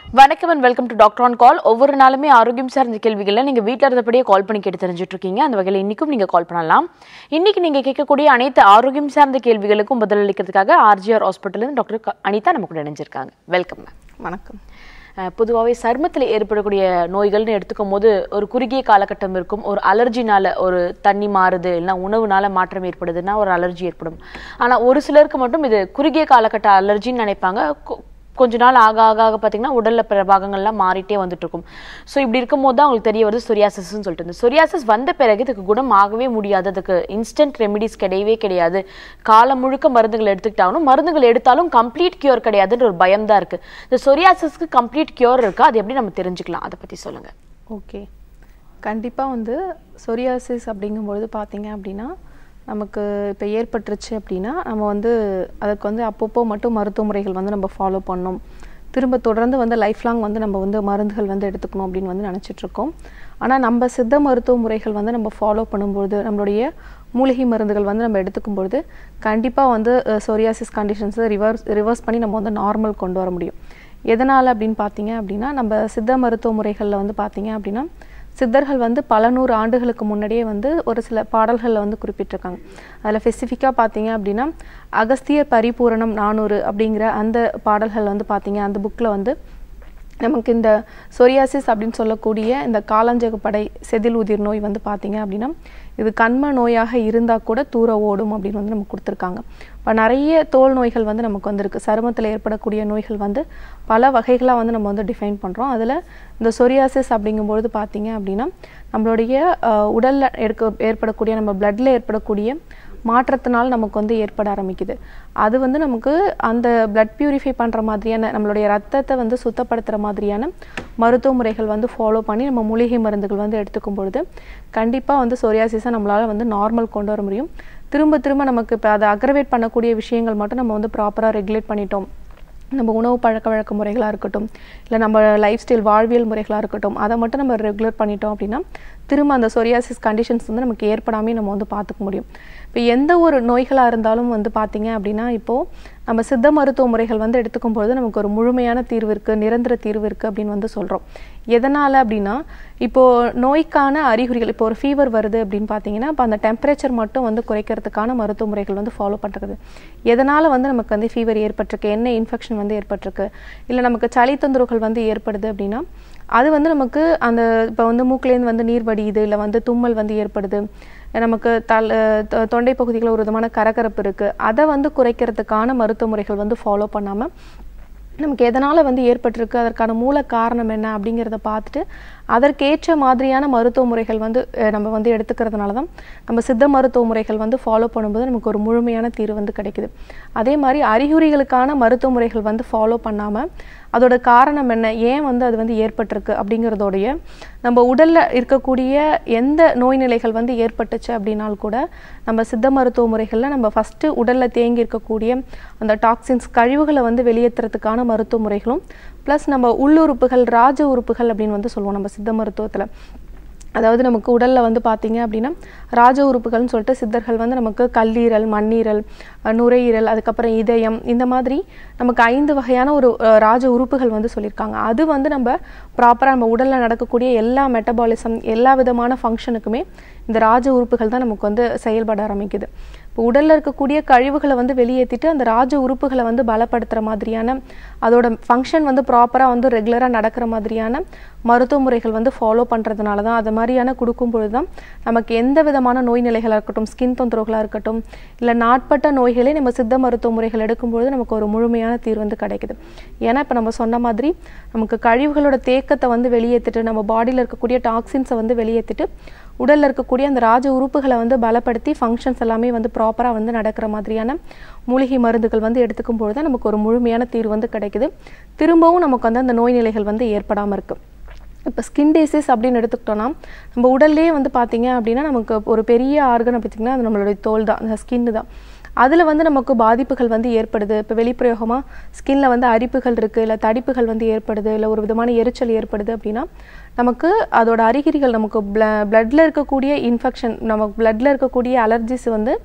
வணக்கம் and welcome to doctor on call ஒவ்வொரு நாளுமே ஆரோக்கியம் சார்ந்த கேள்விகளை நீங்கள் வீட்டில் இருந்தபடியே கால் பண்ணி கேட்டு தெரிஞ்சுட்டு இருக்கீங்க அந்த வகையில் இன்றைக்கும் நீங்கள் கால் பண்ணலாம் இன்னைக்கு நீங்கள் கேட்கக்கூடிய அனைத்து ஆரோக்கியம் சார்ந்த கேள்விகளுக்கும் பதிலளிக்கிறதுக்காக ஆர்ஜிஆர் ஹாஸ்பிட்டலேருந்து டாக்டர் க- அனிதா நம்ம கூட இணைஞ்சிருக்காங்க வெல்கம் மேம் வணக்கம் பொதுவாகவே சருமத்தில் ஏற்படக்கூடிய நோய்கள்னு எடுத்துக்கும் போது ஒரு குறுகிய காலகட்டம் இருக்கும் ஒரு அலர்ஜினால ஒரு தண்ணி மாறுது இல்லைன்னா உணவுனால மாற்றம் ஏற்படுதுன்னா ஒரு அலர்ஜி ஏற்படும் ஆனால் ஒரு சிலருக்கு மட்டும் இது குறுகிய காலகட்ட அலர்ஜின்னு நினைப்பாங்க கொ- கொஞ்ச நாள் ஆக ஆக ஆக பார்த்தீங்கன்னா உடல்ல பிற பாகங்கள்லாம் மாறிட்டே வந்துட்டு இருக்கும் ஸோ இப்படி இருக்கும்போது தான் அவங்களுக்கு தெரிய வருது சொரியாசிஸ்ன்னு சொல்லிட்டு இந்த சொரியாசிஸ் வந்த பிறகு இதுக்கு குணம் ஆகவே முடியாது அதுக்கு இன்ஸ்டன்ட் ரெமிடிஸ் கிடையவே கிடையாது காலம் முழுக்க மருந்துகள் எடுத்துக்கிட்டாலும் மருந்துகள் எடுத்தாலும் கம்ப்ளீட் கியூர் கிடையாதுன்ற ஒரு பயம் தான் இருக்கு இந்த சொரியாசிஸ்க்கு கம்ப்ளீட் கியூர் இருக்கா அது எப்படி நம்ம தெரிஞ்சுக்கலாம் அதை பத்தி சொல்லுங்க ஓகே கண்டிப்பாக வந்து சொரியாசிஸ் அப்படிங்கும்பொழுது பார்த்தீங்க அப்படின்னா நமக்கு இப்போ ஏற்பட்டுருச்சு அப்படின்னா நம்ம வந்து அதுக்கு வந்து அப்பப்போ மட்டும் மருத்துவ முறைகள் வந்து நம்ம ஃபாலோ பண்ணணும் திரும்ப தொடர்ந்து வந்து லைஃப் லாங் வந்து நம்ம வந்து மருந்துகள் வந்து எடுத்துக்கணும் அப்படின்னு வந்து நினச்சிட்டு இருக்கோம் ஆனால் நம்ம சித்த மருத்துவ முறைகள் வந்து நம்ம ஃபாலோ பண்ணும்பொழுது நம்மளுடைய மூலிகை மருந்துகள் வந்து நம்ம எடுத்துக்கும் பொழுது கண்டிப்பாக வந்து சொரியாசிஸ் கண்டிஷன்ஸை ரிவர்ஸ் ரிவர்ஸ் பண்ணி நம்ம வந்து நார்மல் கொண்டு வர முடியும் எதனால் அப்படின்னு பார்த்தீங்க அப்படின்னா நம்ம சித்த மருத்துவ முறைகளில் வந்து பார்த்தீங்க அப்படின்னா சித்தர்கள் வந்து பல நூறு ஆண்டுகளுக்கு முன்னாடியே வந்து ஒரு சில பாடல்களில் வந்து குறிப்பிட்டிருக்காங்க அதில் ஸ்பெசிஃபிக்காக பார்த்தீங்க அப்படின்னா அகஸ்தியர் பரிபூரணம் நானூறு அப்படிங்கிற அந்த பாடல்கள் வந்து பார்த்தீங்க அந்த புக்கில் வந்து நமக்கு இந்த சொரியாசிஸ் அப்படின்னு சொல்லக்கூடிய இந்த காலாஞ்சகப்படை செதில் உதிர் நோய் வந்து பார்த்தீங்க அப்படின்னா இது கண்ம நோயாக இருந்தால் கூட தூர ஓடும் அப்படின்னு வந்து நமக்கு கொடுத்துருக்காங்க இப்போ நிறைய தோல் நோய்கள் வந்து நமக்கு வந்திருக்கு சருமத்தில் ஏற்படக்கூடிய நோய்கள் வந்து பல வகைகளாக வந்து நம்ம வந்து டிஃபைன் பண்ணுறோம் அதில் இந்த சொரியாசிஸ் அப்படிங்கும்பொழுது பார்த்தீங்க அப்படின்னா நம்மளுடைய அஹ், உடல்ல எடுக்க ஏற்படக்கூடிய நம்ம பிளட்ல ஏற்படக்கூடிய மாற்றத்தினால் நமக்கு வந்து ஏற்பட ஆரம்பிக்குது அது வந்து நமக்கு அந்த blood பியூரிஃபை பண்ணுற மாதிரியான நம்மளுடைய ரத்தத்தை வந்து சுத்தப்படுத்துகிற மாதிரியான மருத்துவ முறைகள் வந்து ஃபாலோ பண்ணி நம்ம மூலிகை மருந்துகள் வந்து எடுத்துக்கும் பொழுது கண்டிப்பாக வந்து சொரியாசிஸை நம்மளால் வந்து நார்மல் கொண்டு வர முடியும் திரும்ப திரும்ப நமக்கு இப்போ அதை அக்ரவேட் பண்ணக்கூடிய விஷயங்கள் மட்டும் நம்ம வந்து ப்ராப்பராக ரெகுலேட் பண்ணிட்டோம் நம்ம உணவு பழக்க வழக்க முறைகளாக இருக்கட்டும் இல்லை நம்ம லைஃப் ஸ்டைல் வாழ்வியல் முறைகளாக இருக்கட்டும் அதை மட்டும் நம்ம ரெகுலர் பண்ணிட்டோம் அப்படின்னா திரும்ப அந்த சொரியாசிஸ் கண்டிஷன்ஸ் வந்து நமக்கு ஏற்படாமே நம்ம வந்து பார்த்துக்க முடியும் இப்போ எந்த ஒரு நோய்களாக இருந்தாலும் வந்து பார்த்தீங்க அப்படின்னா இப்போது நம்ம சித்த மருத்துவ முறைகள் வந்து எடுத்துக்கும் பொழுது நமக்கு ஒரு முழுமையான தீர்வு இருக்குது நிரந்தர தீர்வு இருக்குது அப்படின்னு வந்து சொல்கிறோம் எதனால் அப்படின்னா இப்போது நோய்க்கான அறிகுறிகள் இப்போ ஒரு ஃபீவர் வருது அப்படின்னு பார்த்தீங்கன்னா இப்போ அந்த டெம்பரேச்சர் மட்டும் வந்து குறைக்கிறதுக்கான மருத்துவ முறைகள் வந்து ஃபாலோ பண்ணுறது எதனால் வந்து நமக்கு வந்து ஃபீவர் ஏற்பட்டிருக்கு என்ன இன்ஃபெக்ஷன் வந்து ஏற்பட்டிருக்கு இல்லை நமக்கு சளி தொந்தரவுகள் வந்து ஏற்படுது அப்படின்னா அது வந்து நமக்கு அந்த இப்போ வந்து மூக்குலேருந்து வந்து நீர் வடியுது இல்லை வந்து தும்மல் வந்து ஏற்படுது நமக்கு தல் தொ- தொண்டை பகுதிகளில் ஒரு விதமான கரகரப்பு இருக்குது அதை வந்து குறைக்கிறதுக்கான மருத்துவ முறைகள் வந்து ஃபாலோ பண்ணாமல் நமக்கு எதனால் வந்து ஏற்பட்டிருக்கு அதற்கான மூல காரணம் என்ன அப்படிங்கிறத பார்த்துட்டு அதற்கேற்ற மாதிரியான மருத்துவ முறைகள் வந்து அஹ், நம்ம வந்து எடுத்துக்கிறதுனால தான் நம்ம சித்த மருத்துவ முறைகள் வந்து ஃபாலோ பண்ணும்போது நமக்கு ஒரு முழுமையான தீர்வு வந்து கிடைக்குது அதே மாதிரி அறிகுறிகளுக்கான மருத்துவ முறைகள் வந்து ஃபாலோ பண்ணாமல் அதோட காரணம் என்ன ஏன் வந்து அது வந்து ஏற்பட்டிருக்கு அப்படிங்கிறதோடைய நம்ம உடல்ல இருக்கக்கூடிய எந்த நோய் நிலைகள் வந்து ஏற்பட்டுச்சு அப்படின்னால் கூட நம்ம சித்த மருத்துவ முறைகளில் நம்ம ஃபஸ்ட்டு உடல்ல தேங்கி இருக்கக்கூடிய அந்த டாக்ஸின்ஸ் கழிவுகளை வந்து வெளியேற்றுறதுக்கான மருத்துவ முறைகளும் ப்ளஸ் நம்ம உள்ளுறுப்புகள் ராஜ உறுப்புகள் அப்படின்னு வந்து சொல்லுவோம் நம்ம சித்த மருத்துவத்தில் அதாவது நமக்கு உடல்ல வந்து பார்த்தீங்க அப்படின்னா ராஜ உறுப்புகள்னு சொல்லிட்டு சித்தர்கள் வந்து நமக்கு கல்லீரல் மண்ணீரல் அஹ், நுரையீரல் அதுக்கப்புறம் இதயம் இந்த மாதிரி நமக்கு ஐந்து வகையான ஒரு அஹ், ராஜ உறுப்புகள் வந்து சொல்லியிருக்காங்க அது வந்து நம்ம ப்ராப்பராக நம்ம உடல்ல நடக்கக்கூடிய எல்லா மெட்டபாலிசம் எல்லா விதமான ஃபங்க்ஷனுக்குமே இந்த ராஜ உறுப்புகள் தான் நமக்கு வந்து செயல்பட ஆரம்பிக்குது இப்போ உடல்ல இருக்கக்கூடிய கழிவுகளை வந்து வெளியேற்றிட்டு அந்த ராஜ உறுப்புகளை வந்து பலப்படுத்துகிற மாதிரியான அதோட ஃபங்க்ஷன் வந்து ப்ராப்பராக வந்து ரெகுலராக நடக்கிற மாதிரியான மருத்துவ முறைகள் வந்து ஃபாலோ பண்ணுறதுனால தான் அது மாதிரியான கொடுக்கும் பொழுது தான் நமக்கு எந்த விதமான நோய் நிலைகளாக இருக்கட்டும் ஸ்கின் தொந்தரவுகளாக இருக்கட்டும் இல்லை நாட்பட்ட நோய்களே நம்ம சித்த மருத்துவ முறைகள் எடுக்கும்பொழுது நமக்கு ஒரு முழுமையான தீர்வு வந்து கிடைக்குது ஏன்னா இப்போ நம்ம சொன்ன மாதிரி நமக்கு கழிவுகளோட தேக்கத்தை வந்து வெளியேற்றிட்டு நம்ம பாடியில் இருக்கக்கூடிய டாக்ஸின்ஸை வந்து வெளியேற்றிட்டு உடல்ல இருக்கக்கூடிய அந்த ராஜ உறுப்புகளை வந்து பலப்படுத்தி ஃபங்க்ஷன்ஸ் எல்லாமே வந்து ப்ராப்பராக வந்து நடக்கிற மாதிரியான மூலிகை மருந்துகள் வந்து எடுத்துக்கும் பொழுது தான் நமக்கு ஒரு முழுமையான தீர்வு வந்து கிடைக்குது திரும்பவும் நமக்கு வந்து அந்த நோய் நிலைகள் வந்து ஏற்படாமல் இருக்கு இப்போ ஸ்கின் டிசீஸ் அப்படின்னு எடுத்துக்கிட்டோம்னா நம்ம உடல்லே வந்து பார்த்தீங்க அப்படின்னா நமக்கு ஒரு பெரிய ஆர்கன் பார்த்திங்கன்னா அது நம்மளுடைய தோல் தான் அந்த ஸ்கின்னு தான் அதில் வந்து நமக்கு பாதிப்புகள் வந்து ஏற்படுது இப்போ வெளிப்பிரயோகமாக ஸ்கின்ல வந்து அரிப்புகள் இருக்குது இல்லை தடிப்புகள் வந்து ஏற்படுது இல்லை ஒரு விதமான எரிச்சல் ஏற்படுது அப்படின்னா நமக்கு அதோட அறிகுறிகள் நமக்கு பிள பிளட்டில் இருக்கக்கூடிய இன்ஃபெக்ஷன் நமக்கு பிளட்டில் இருக்கக்கூடிய அலர்ஜிஸ் வந்து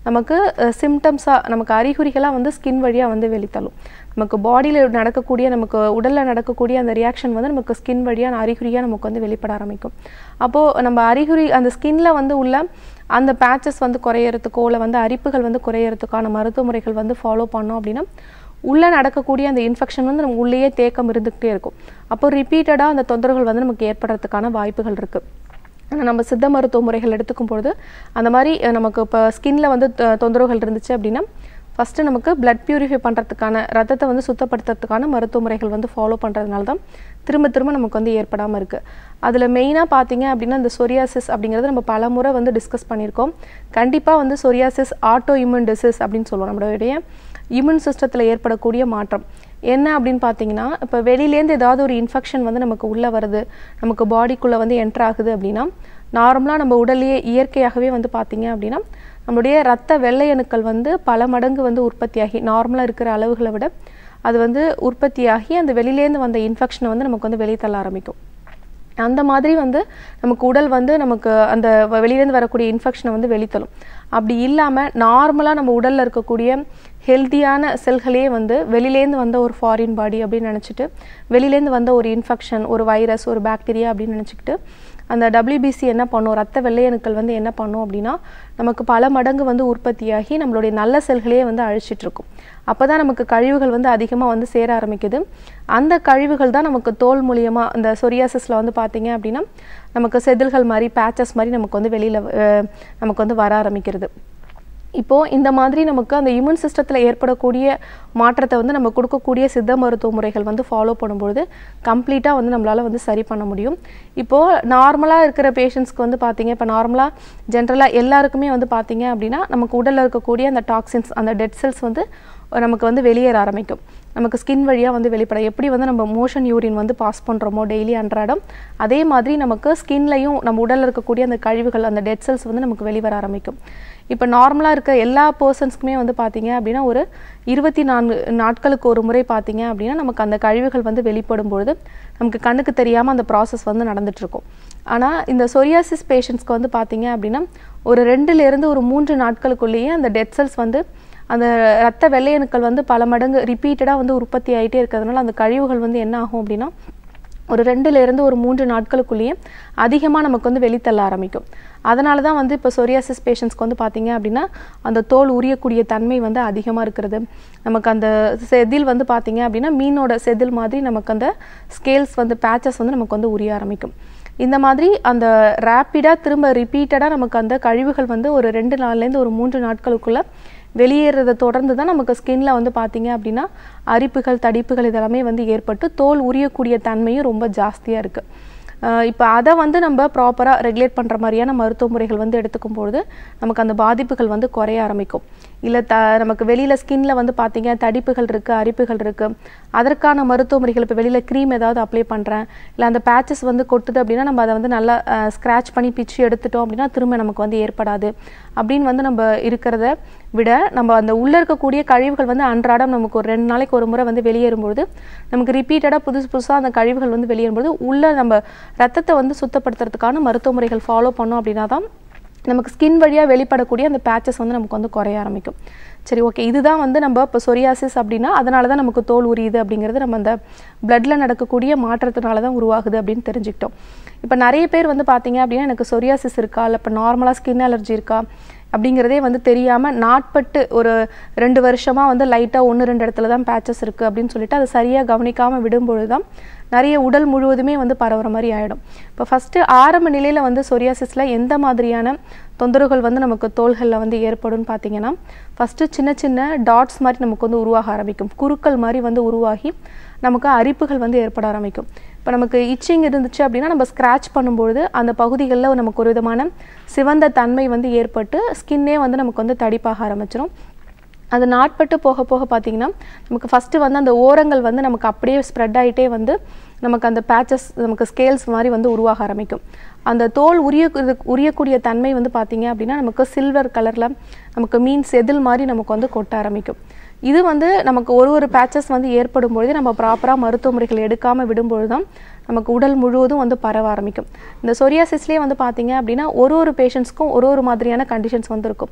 நமக்கு சிம்டம்ஸாக நமக்கு அறிகுறிகளாக வந்து ஸ்கின் வழியாக வந்து வெளித்தள்ளும் நமக்கு பாடியில் நடக்கக்கூடிய நமக்கு உடலில் நடக்கக்கூடிய அந்த ரியாக்ஷன் வந்து நமக்கு ஸ்கின் வழியாக அறிகுறியாக நமக்கு வந்து வெளிப்பட ஆரம்பிக்கும் அப்போது நம்ம அறிகுறி அந்த ஸ்கின்ல வந்து உள்ள அந்த பேச்சஸ் வந்து குறையறதுக்கோ இல்லை வந்து அரிப்புகள் வந்து குறையறதுக்கான மருத்துவ முறைகள் வந்து ஃபாலோ பண்ணோம் அப்படின்னா உள்ளே நடக்கக்கூடிய அந்த இன்ஃபெக்ஷன் வந்து நம்ம உள்ளேயே தேக்கம் இருந்துக்கிட்டே இருக்கும் அப்போ ரிப்பீட்டடாக அந்த தொந்தரவுகள் வந்து நமக்கு ஏற்படுறதுக்கான வாய்ப்புகள் இருக்குது ஆனால் நம்ம சித்த மருத்துவ முறைகள் எடுத்துக்கும் பொழுது அந்த மாதிரி அஹ், நமக்கு இப்போ ஸ்கின்ல வந்து தொ- தொந்தரவுகள் இருந்துச்சு அப்படின்னா ஃபஸ்ட்டு நமக்கு blood பியூரிஃபை பண்ணுறதுக்கான ரத்தத்தை வந்து சுத்தப்படுத்துறதுக்கான மருத்துவ முறைகள் வந்து ஃபாலோ பண்ணுறதுனால தான் திரும்ப திரும்ப நமக்கு வந்து ஏற்படாமல் இருக்குது அதில் மெயினாக பார்த்தீங்க அப்படின்னா இந்த சொரியாசிஸ் அப்படிங்கிறது நம்ம பல முறை வந்து டிஸ்கஸ் பண்ணியிருக்கோம் கண்டிப்பாக வந்து சொரியாசிஸ் ஆட்டோ இம்யூன் டிசீஸ் அப்படின்னு சொல்லுவோம் நம்மளுடைய இம்யூன் சிஸ்டத்தில் ஏற்படக்கூடிய மாற்றம் என்ன அப்படின்னு பார்த்தீங்கன்னா இப்போ வெளியிலேருந்து ஏதாவது ஒரு இன்ஃபெக்ஷன் வந்து நமக்கு உள்ளே வருது நமக்கு பாடிக்குள்ளே வந்து என்டர் ஆகுது அப்படின்னா நார்மலாக நம்ம உடல்லையே இயற்கையாகவே வந்து பார்த்தீங்க அப்படின்னா நம்மளுடைய ரத்த வெள்ளை அணுக்கள் வந்து பல மடங்கு வந்து உற்பத்தியாகி நார்மலாக இருக்கிற அளவுகளை விட அது வந்து உற்பத்தியாகி அந்த வெளியிலேருந்து வந்த இன்ஃபெக்ஷனை வந்து நமக்கு வந்து வெளியே தள்ள ஆரம்பிக்கும் அந்த மாதிரி வந்து நமக்கு உடல் வந்து நமக்கு அந்த வ- வெளியிலேருந்து வரக்கூடிய இன்ஃபெக்ஷனை வந்து வெளித்தள்ளும் அப்படி இல்லாமல் நார்மலாக நம்ம உடலில் இருக்கக்கூடிய ஹெல்த்தியான செல்களே வந்து வெளியிலேருந்து வந்த ஒரு ஃபாரின் பாடி அப்படின்னு நினச்சிட்டு வெளியிலேருந்து வந்த ஒரு இன்ஃபெக்ஷன் ஒரு வைரஸ் ஒரு பாக்டீரியா அப்படின்னு நினச்சிக்கிட்டு அந்த டபிள்யூபிசி என்ன பண்ணும் ரத்த வெள்ளையணுக்கள் வந்து என்ன பண்ணும் அப்படின்னா நமக்கு பல மடங்கு வந்து உற்பத்தியாகி நம்மளுடைய நல்ல செல்களையே வந்து அழிச்சிட்டு இருக்கும் அப்போ தான் நமக்கு கழிவுகள் வந்து அதிகமாக வந்து சேர ஆரம்பிக்குது அந்த கழிவுகள் தான் நமக்கு தோல் மூலியமாக அந்த சொரியாசிஸில் வந்து பார்த்தீங்க அப்படின்னா நமக்கு செதில்கள் மாதிரி பேச்சஸ் மாதிரி நமக்கு வந்து வெளியில் நமக்கு வந்து வர ஆரம்பிக்கிறது இப்போது இந்த மாதிரி நமக்கு அந்த இம்யூன் சிஸ்டத்தில் ஏற்படக்கூடிய மாற்றத்தை வந்து நம்ம கொடுக்கக்கூடிய சித்த மருத்துவ முறைகள் வந்து ஃபாலோ பண்ணும்பொழுது கம்ப்ளீட்டாக வந்து நம்மளால் வந்து சரி பண்ண முடியும் இப்போது நார்மலாக இருக்கிற பேஷண்ட்ஸ்க்கு வந்து பார்த்தீங்க இப்போ நார்மலாக ஜென்ரலாக எல்லாருக்குமே வந்து பார்த்தீங்க அப்படின்னா நமக்கு உடலில் இருக்கக்கூடிய அந்த டாக்ஸின்ஸ் அந்த டெட் செல்ஸ் வந்து நமக்கு வந்து வெளியேற ஆரம்பிக்கும் நமக்கு ஸ்கின் வழியாக வந்து வெளிப்பட எப்படி வந்து நம்ம மோஷன் யூரின் வந்து பாஸ் பண்ணுறோமோ டெய்லி அன்றாடம் அதே மாதிரி நமக்கு ஸ்கின்லையும் நம்ம உடலில் இருக்கக்கூடிய அந்த கழிவுகள் அந்த டெட் செல்ஸ் வந்து நமக்கு வெளிவர ஆரம்பிக்கும் இப்போ நார்மலாக இருக்க எல்லா பர்சன்ஸ்க்குமே வந்து பார்த்தீங்க அப்படின்னா ஒரு இருபத்தி நான்கு நாட்களுக்கு ஒரு முறை பார்த்தீங்க அப்படின்னா நமக்கு அந்த கழிவுகள் வந்து வெளிப்படும் பொழுது நமக்கு கண்ணுக்கு தெரியாமல் அந்த ப்ராசஸ் வந்து நடந்துட்டு இருக்கும் ஆனால் இந்த சொரியாசிஸ் பேஷண்ட்ஸ்க்கு வந்து பார்த்தீங்க அப்படின்னா ஒரு ரெண்டுலேருந்து ஒரு மூன்று நாட்களுக்குள்ளேயே அந்த டெட் செல்ஸ் வந்து அந்த ரத்த வெள்ளையணுக்கள் வந்து பல மடங்கு ரிப்பீட்டடாக வந்து உற்பத்தி ஆகிட்டே இருக்கிறதுனால அந்த கழிவுகள் வந்து என்ன ஆகும் அப்படின்னா ஒரு ரெண்டுல இருந்து ஒரு மூன்று நாட்களுக்குள்ளேயே அதிகமாக நமக்கு வந்து வெளித்தள்ள ஆரம்பிக்கும் அதனால தான் வந்து இப்போ சொரியாசிஸ் பேஷண்ட்ஸ்க்கு வந்து பார்த்தீங்க அப்படின்னா அந்த தோல் உரியக்கூடிய தன்மை வந்து அதிகமாக இருக்கிறது நமக்கு அந்த செதில் வந்து பார்த்தீங்க அப்படின்னா மீனோட செதில் மாதிரி நமக்கு அந்த ஸ்கேல்ஸ் வந்து பேச்சஸ் வந்து நமக்கு வந்து உரிய ஆரம்பிக்கும் இந்த மாதிரி அந்த ரேப்பிடாக திரும்ப ரிப்பீட்டடாக நமக்கு அந்த கழிவுகள் வந்து ஒரு ரெண்டு நாள்லேருந்து ஒரு மூன்று நாட்களுக்குள்ள வெளியேறதை தொடர்ந்து தான் நமக்கு ஸ்கின்ல வந்து பார்த்தீங்க அப்படின்னா அரிப்புகள் தடிப்புகள் இதெல்லாமே வந்து ஏற்பட்டு தோல் உரியக்கூடிய தன்மையும் ரொம்ப ஜாஸ்தியாக இருக்குது இப்போ அதை வந்து நம்ம ப்ராப்பராக ரெகுலேட் பண்ணுற மாதிரியான மருத்துவ முறைகள் வந்து எடுத்துக்கும் பொழுது நமக்கு அந்த பாதிப்புகள் வந்து குறைய ஆரம்பிக்கும் இல்லை த நமக்கு வெளியில் ஸ்கின்ல வந்து பார்த்தீங்க தடிப்புகள் இருக்குது அரிப்புகள் இருக்குது அதற்கான மருத்துவ முறைகள் இப்போ வெளியில் க்ரீம் ஏதாவது அப்ளை பண்ணுறேன் இல்லை அந்த பேச்சஸ் வந்து கொட்டுது அப்படின்னா நம்ம அதை வந்து நல்லா ஸ்க்ராட்ச் பண்ணி பிச்சு எடுத்துட்டோம் அப்படின்னா திரும்ப நமக்கு வந்து ஏற்படாது அப்படின்னு வந்து நம்ம இருக்கிறத விட நம்ம அந்த உள்ளே இருக்கக்கூடிய கழிவுகள் வந்து அன்றாடம் நமக்கு ஒரு ரெண்டு நாளைக்கு ஒரு முறை வந்து வெளியேறும்பொழுது நமக்கு ரிப்பீட்டடாக புதுசு புதுசாக அந்த கழிவுகள் வந்து வெளியேறும்பொழுது உள்ளே நம்ம ரத்தத்தை வந்து சுத்தப்படுத்துறதுக்கான மருத்துவ முறைகள் ஃபாலோ பண்ணோம் அப்படின்னா தான் நமக்கு ஸ்கின் வழியாக வெளிப்படக்கூடிய அந்த பேச்சஸ் வந்து நமக்கு வந்து குறைய ஆரம்பிக்கும் சரி ஓகே இதுதான் வந்து நம்ம இப்போ சொரியாசிஸ் அப்படின்னா அதனால தான் நமக்கு தோல் உரியுது அப்படிங்கிறது நம்ம அந்த பிளட்டில் நடக்கக்கூடிய மாற்றத்தினால தான் உருவாகுது அப்படின்னு தெரிஞ்சுக்கிட்டோம் இப்போ நிறைய பேர் வந்து பார்த்தீங்க அப்படின்னா எனக்கு சொரியாசிஸ் இருக்கா இல்லை இப்போ நார்மலாக ஸ்கின் அலர்ஜி இருக்கா அப்படிங்கிறதே வந்து தெரியாமல் நாட்பட்டு ஒரு ரெண்டு வருஷமாக வந்து லைட்டாக ஒன்று ரெண்டு இடத்துல தான் பேச்சஸ் இருக்குது அப்படின்னு சொல்லிட்டு அதை சரியாக கவனிக்காமல் விடும்பொழுது தான் நிறைய உடல் முழுவதுமே வந்து பரவுற மாதிரி ஆகிடும் இப்போ ஃபஸ்ட்டு ஆரம்ப நிலையில் வந்து சொரியாசிஸில் எந்த மாதிரியான தொந்தரவுகள் வந்து நமக்கு தோள்களில் வந்து ஏற்படும்னு பார்த்தீங்கன்னா ஃபஸ்ட்டு சின்ன சின்ன டாட்ஸ் மாதிரி நமக்கு வந்து உருவாக ஆரம்பிக்கும் குருக்கள் மாதிரி வந்து உருவாகி நமக்கு அரிப்புகள் வந்து ஏற்பட ஆரம்பிக்கும் இப்போ நமக்கு இச்சிங் இருந்துச்சு அப்படின்னா நம்ம ஸ்க்ராட்ச் பண்ணும்பொழுது அந்த பகுதிகளில் நமக்கு ஒரு விதமான சிவந்த தன்மை வந்து ஏற்பட்டு ஸ்கின்னே வந்து நமக்கு வந்து தடிப்பாக ஆரம்பிச்சிடும் அது நாட்பட்டு போக போக பார்த்தீங்கன்னா நமக்கு ஃபஸ்ட்டு வந்து அந்த ஓரங்கள் வந்து நமக்கு அப்படியே ஸ்ப்ரெட் ஆகிட்டே வந்து நமக்கு அந்த பேச்சஸ் நமக்கு ஸ்கேல்ஸ் மாதிரி வந்து உருவாக ஆரம்பிக்கும் அந்த தோல் உரிய உரியக்கூடிய தன்மை வந்து பார்த்தீங்க அப்படின்னா நமக்கு சில்வர் கலரில் நமக்கு மீன் செதில் மாதிரி நமக்கு வந்து கொட்ட ஆரம்பிக்கும் இது வந்து நமக்கு ஒரு ஒரு பேச்சஸ் வந்து ஏற்படும் பொழுது நம்ம ப்ராப்பராக மருத்துவ முறைகள் எடுக்காமல் விடும்பொழுது தான் நமக்கு உடல் முழுவதும் வந்து பரவ ஆரம்பிக்கும் இந்த சொரியாசிஸ்லேயே வந்து பார்த்தீங்க அப்படின்னா ஒரு ஒரு பேஷண்ட்ஸ்க்கும் ஒரு ஒரு மாதிரியான கண்டிஷன்ஸ் வந்து இருக்கும்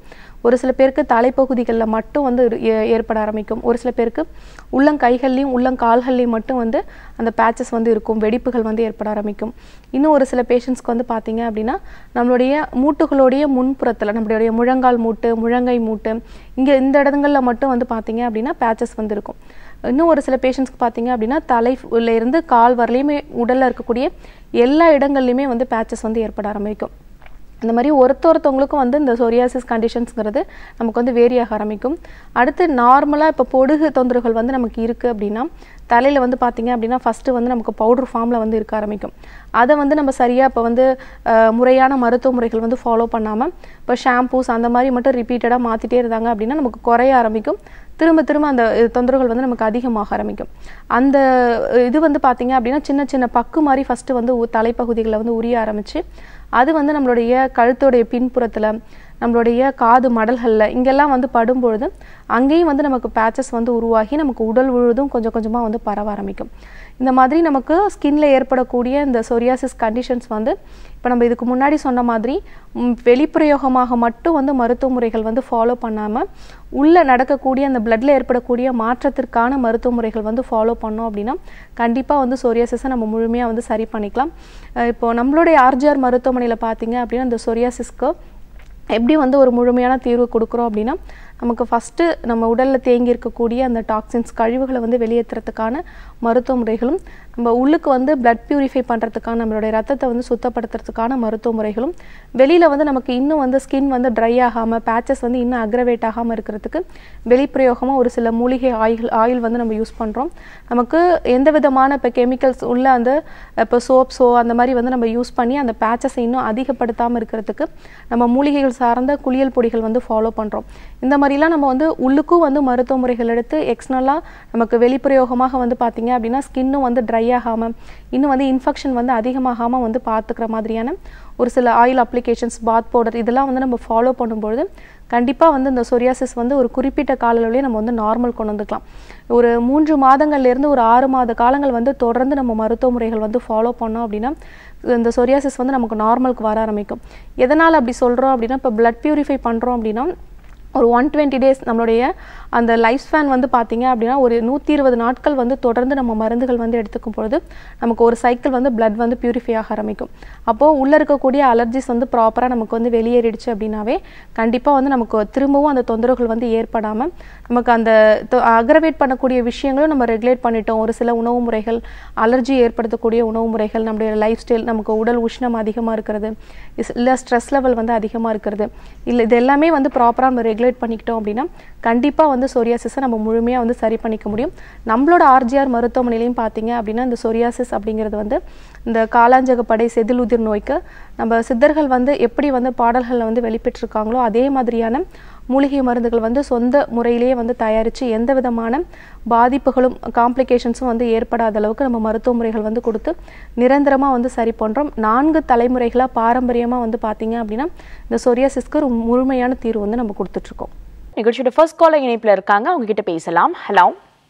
ஒரு சில பேருக்கு தலைப்பகுதிகளில் மட்டும் வந்து இரு- ஏ- ஏற்பட ஆரம்பிக்கும் ஒரு சில பேருக்கு உள்ளங்கைகள்லையும் உள்ளங்கால்கள்லையும் மட்டும் வந்து அந்த பேச்சஸ் வந்து இருக்கும் வெடிப்புகள் வந்து ஏற்பட ஆரம்பிக்கும் இன்னும் ஒரு சில பேஷண்ட்ஸ்க்கு வந்து பார்த்தீங்க அப்படின்னா நம்மளுடைய மூட்டுகளுடைய முன்புறத்தில் நம்மளுடைய முழங்கால் மூட்டு முழங்கை மூட்டு இங்கே இந்த இடங்களில் மட்டும் வந்து பார்த்தீங்க அப்படின்னா பேச்சஸ் வந்து இருக்கும் இன்னும் ஒரு சில பேஷண்ட்ஸ்க்கு பார்த்தீங்க அப்படின்னா தலையில இருந்து கால் வரலையுமே உடலில் இருக்கக்கூடிய எல்லா இடங்கள்லையுமே வந்து பேச்சஸ் வந்து ஏற்பட ஆரம்பிக்கும் இந்த மாதிரி ஒருத்த ஒருத்தவங்களுக்கும் வந்து இந்த சொரியாசிஸ் கண்டிஷன்ஸ்ங்கிறது நமக்கு வந்து வேரி ஆக ஆரம்பிக்கும் அடுத்து நார்மலாக இப்போ பொடுகு தொந்தரவுகள் வந்து நமக்கு இருக்குது அப்படின்னா தலையில் வந்து பார்த்தீங்க அப்படின்னா ஃபஸ்ட்டு வந்து நமக்கு பவுடர் ஃபார்மில் வந்து இருக்க ஆரம்பிக்கும் அதை வந்து நம்ம சரியாக இப்போ வந்து அஹ், முறையான மருத்துவ முறைகள் வந்து ஃபாலோ பண்ணாமல் இப்போ ஷாம்பூஸ் அந்த மாதிரி மட்டும் ரிப்பீட்டடாக மாற்றிட்டே இருந்தாங்க அப்படின்னா நமக்கு குறைய ஆரம்பிக்கும் திரும்ப திரும்ப அந்த அஹ், தொந்தரவுகள் வந்து நமக்கு அதிகமாக ஆரம்பிக்கும் அந்த அஹ், இது வந்து பார்த்தீங்க அப்படின்னா சின்ன சின்ன பக்கு மாதிரி ஃபஸ்ட்டு வந்து உ- தலைப்பகுதிகளில் வந்து உரிய ஆரம்பிச்சு அது வந்து நம்மளுடைய கழுத்துடைய பின்புறத்தில் நம்மளுடைய காது மடல்களில் இங்கெல்லாம் வந்து படும்பொழுது அங்கேயும் வந்து நமக்கு பேச்சஸ் வந்து உருவாகி நமக்கு உடல் முழுவதும் கொஞ்சம் கொஞ்சமாக வந்து பரவ ஆரம்பிக்கும் இந்த மாதிரி நமக்கு ஸ்கின்ல ஏற்படக்கூடிய இந்த சொரியாசிஸ் கண்டிஷன்ஸ் வந்து இப்போ நம்ம இதுக்கு முன்னாடி சொன்ன மாதிரி ம், வெளிப்பிரயோகமாக மட்டும் வந்து மருத்துவ முறைகள் வந்து ஃபாலோ பண்ணாமல் உள்ளே நடக்கக்கூடிய அந்த பிளட்ல ஏற்படக்கூடிய மாற்றத்திற்கான மருத்துவ முறைகள் வந்து ஃபாலோ பண்ணோம் அப்படின்னா கண்டிப்பாக வந்து சொரியாசிஸை நம்ம முழுமையாக வந்து சரி பண்ணிக்கலாம் அஹ் இப்போ நம்மளுடைய ஆர்ஜிஆர் மருத்துவமனையில் பார்த்தீங்க அப்படின்னா இந்த சொரியாசிஸ்க்கு எப்படி வந்து ஒரு முழுமையான தீர்வு கொடுக்குறோம் அப்படின்னா நமக்கு ஃபஸ்ட்டு நம்ம உடலில் தேங்கி இருக்கக்கூடிய அந்த டாக்ஸின்ஸ் கழிவுகளை வந்து வெளியேற்றுறதுக்கான மருத்துவ முறைகளும் நம்ம உள்ளுக்கு வந்து பிளட் பியூரிஃபை பண்ணுறதுக்கான நம்மளுடைய ரத்தத்தை வந்து சுத்தப்படுத்துறதுக்கான மருத்துவ முறைகளும் வெளியில் வந்து நமக்கு இன்னும் வந்து ஸ்கின் வந்து ட்ரை ஆகாமல் பேச்சஸ் வந்து இன்னும் அக்ரவேட் ஆகாமல் இருக்கிறதுக்கு வெளிப்பிரயோகமாக ஒரு சில மூலிகை ஆயில் ஆயில் வந்து நம்ம யூஸ் பண்ணுறோம் நமக்கு எந்த விதமான இப்போ கெமிக்கல்ஸ் உள்ள அந்த இப்போ சோப்ஸோ அந்த மாதிரி வந்து நம்ம யூஸ் பண்ணி அந்த பேச்சஸை இன்னும் அதிகப்படுத்தாமல் இருக்கிறதுக்கு நம்ம மூலிகைகள் சார்ந்த குளியல் பொடிகள் வந்து ஃபாலோ பண்ணுறோம் இந்த மாதிரிலாம் நம்ம வந்து உள்ளுக்கும் வந்து மருத்துவ முறைகள் எடுத்து எக்ஸ்னலாக நமக்கு வெளிப்பிரயோகமாக வந்து பார்த்தீங்க அப்படின்னா ஸ்கின்னும் வந்து ட்ரை ஆகாமல் இன்னும் வந்து இன்ஃபெக்ஷன் வந்து அதிகமாகாமல் வந்து பார்த்துக்கிற மாதிரியான ஒரு சில ஆயில் அப்ளிகேஷன்ஸ் பாத் பவுடர் இதெல்லாம் வந்து நம்ம ஃபாலோ பண்ணும்பொழுது கண்டிப்பாக வந்து இந்த சொரியாசிஸ் வந்து ஒரு குறிப்பிட்ட கால அளவுலயே நம்ம வந்து நார்மல் கொண்டு வந்துக்கலாம் ஒரு மூன்று மாதங்கள்லேருந்து ஒரு ஆறு மாத காலங்கள் வந்து தொடர்ந்து நம்ம மருத்துவ முறைகள் வந்து ஃபாலோ பண்ணோம் அப்படின்னா இந்த சொரியாசிஸ் வந்து நமக்கு நார்மலுக்கு வர ஆரம்பிக்கும் எதனால் அப்படி சொல்கிறோம் அப்படின்னா இப்போ பிளட் பியூரிஃபை பண்ணுறோம் அப்படின்னா ஒரு ஒன் டுவெண்ட்டி டேஸ் நம்மளுடைய அந்த லைஃப் ஸ்பேன் வந்து பார்த்தீங்க அப்படின்னா ஒரு நூற்றி இருபது நாட்கள் வந்து தொடர்ந்து நம்ம மருந்துகள் வந்து எடுத்துக்கும் பொழுது நமக்கு ஒரு சைக்கிள் வந்து blood வந்து பியூரிஃபை ஆக ஆரம்பிக்கும் அப்போது உள்ளே இருக்கக்கூடிய அலர்ஜிஸ் வந்து ப்ராப்பராக நமக்கு வந்து வெளியேறிடுச்சு அப்படின்னாவே கண்டிப்பாக வந்து நமக்கு திரும்பவும் அந்த தொந்தரவுகள் வந்து ஏற்படாமல் நமக்கு அந்த அக்ரவேட் பண்ணக்கூடிய விஷயங்களும் நம்ம ரெகுலேட் பண்ணிட்டோம் ஒரு சில உணவு முறைகள் அலர்ஜி ஏற்படுத்தக்கூடிய உணவு முறைகள் நம்மளுடைய லைஃப் ஸ்டைல் நமக்கு உடல் உஷ்ணம் அதிகமாக இருக்கிறது இல்லை ஸ்ட்ரெஸ் லெவல் வந்து அதிகமாக இருக்கிறது இல்லை இது எல்லாமே வந்து ப்ராப்பராக நம்ம ரெகுலேட் பண்ணிக்கிட்டோம் அப்படின்னா கண்டிப்பாக வந்து சொரியாசிஸை நம்ம முழுமையாக வந்து சரி பண்ணிக்க முடியும் நம்மளோட ஆர்ஜிஆர் மருத்துவமனையிலையும் பார்த்தீங்க அப்படின்னா இந்த சொரியாசிஸ் அப்படிங்கிறது வந்து இந்த காலாஞ்சகப்படை செதிலுதிர் நோய்க்கு நம்ம சித்தர்கள் வந்து எப்படி வந்து பாடல்களில் வந்து வெளிப்பட்டிருக்காங்களோ அதே மாதிரியான மூலிகை மருந்துகள் வந்து சொந்த முறையிலேயே வந்து தயாரித்து எந்த விதமான பாதிப்புகளும் காம்ப்ளிகேஷன்ஸும் வந்து ஏற்படாத அளவுக்கு நம்ம மருத்துவ முறைகள் வந்து கொடுத்து நிரந்தரமாக வந்து சரி பண்ணுறோம் நான்கு தலைமுறைகளாக பாரம்பரியமாக வந்து பார்த்தீங்க அப்படின்னா இந்த சொரியாசிஸ்க்கு ஒரு முழுமையான தீர்வு வந்து நம்ம கொடுத்துட்ருக்கோம் நிகழ்ச்சியோட ஃபர்ஸ்ட் காலர் இணைப்புல இருக்காங்க அவங்க கிட்ட பேசலாம் ஹலோ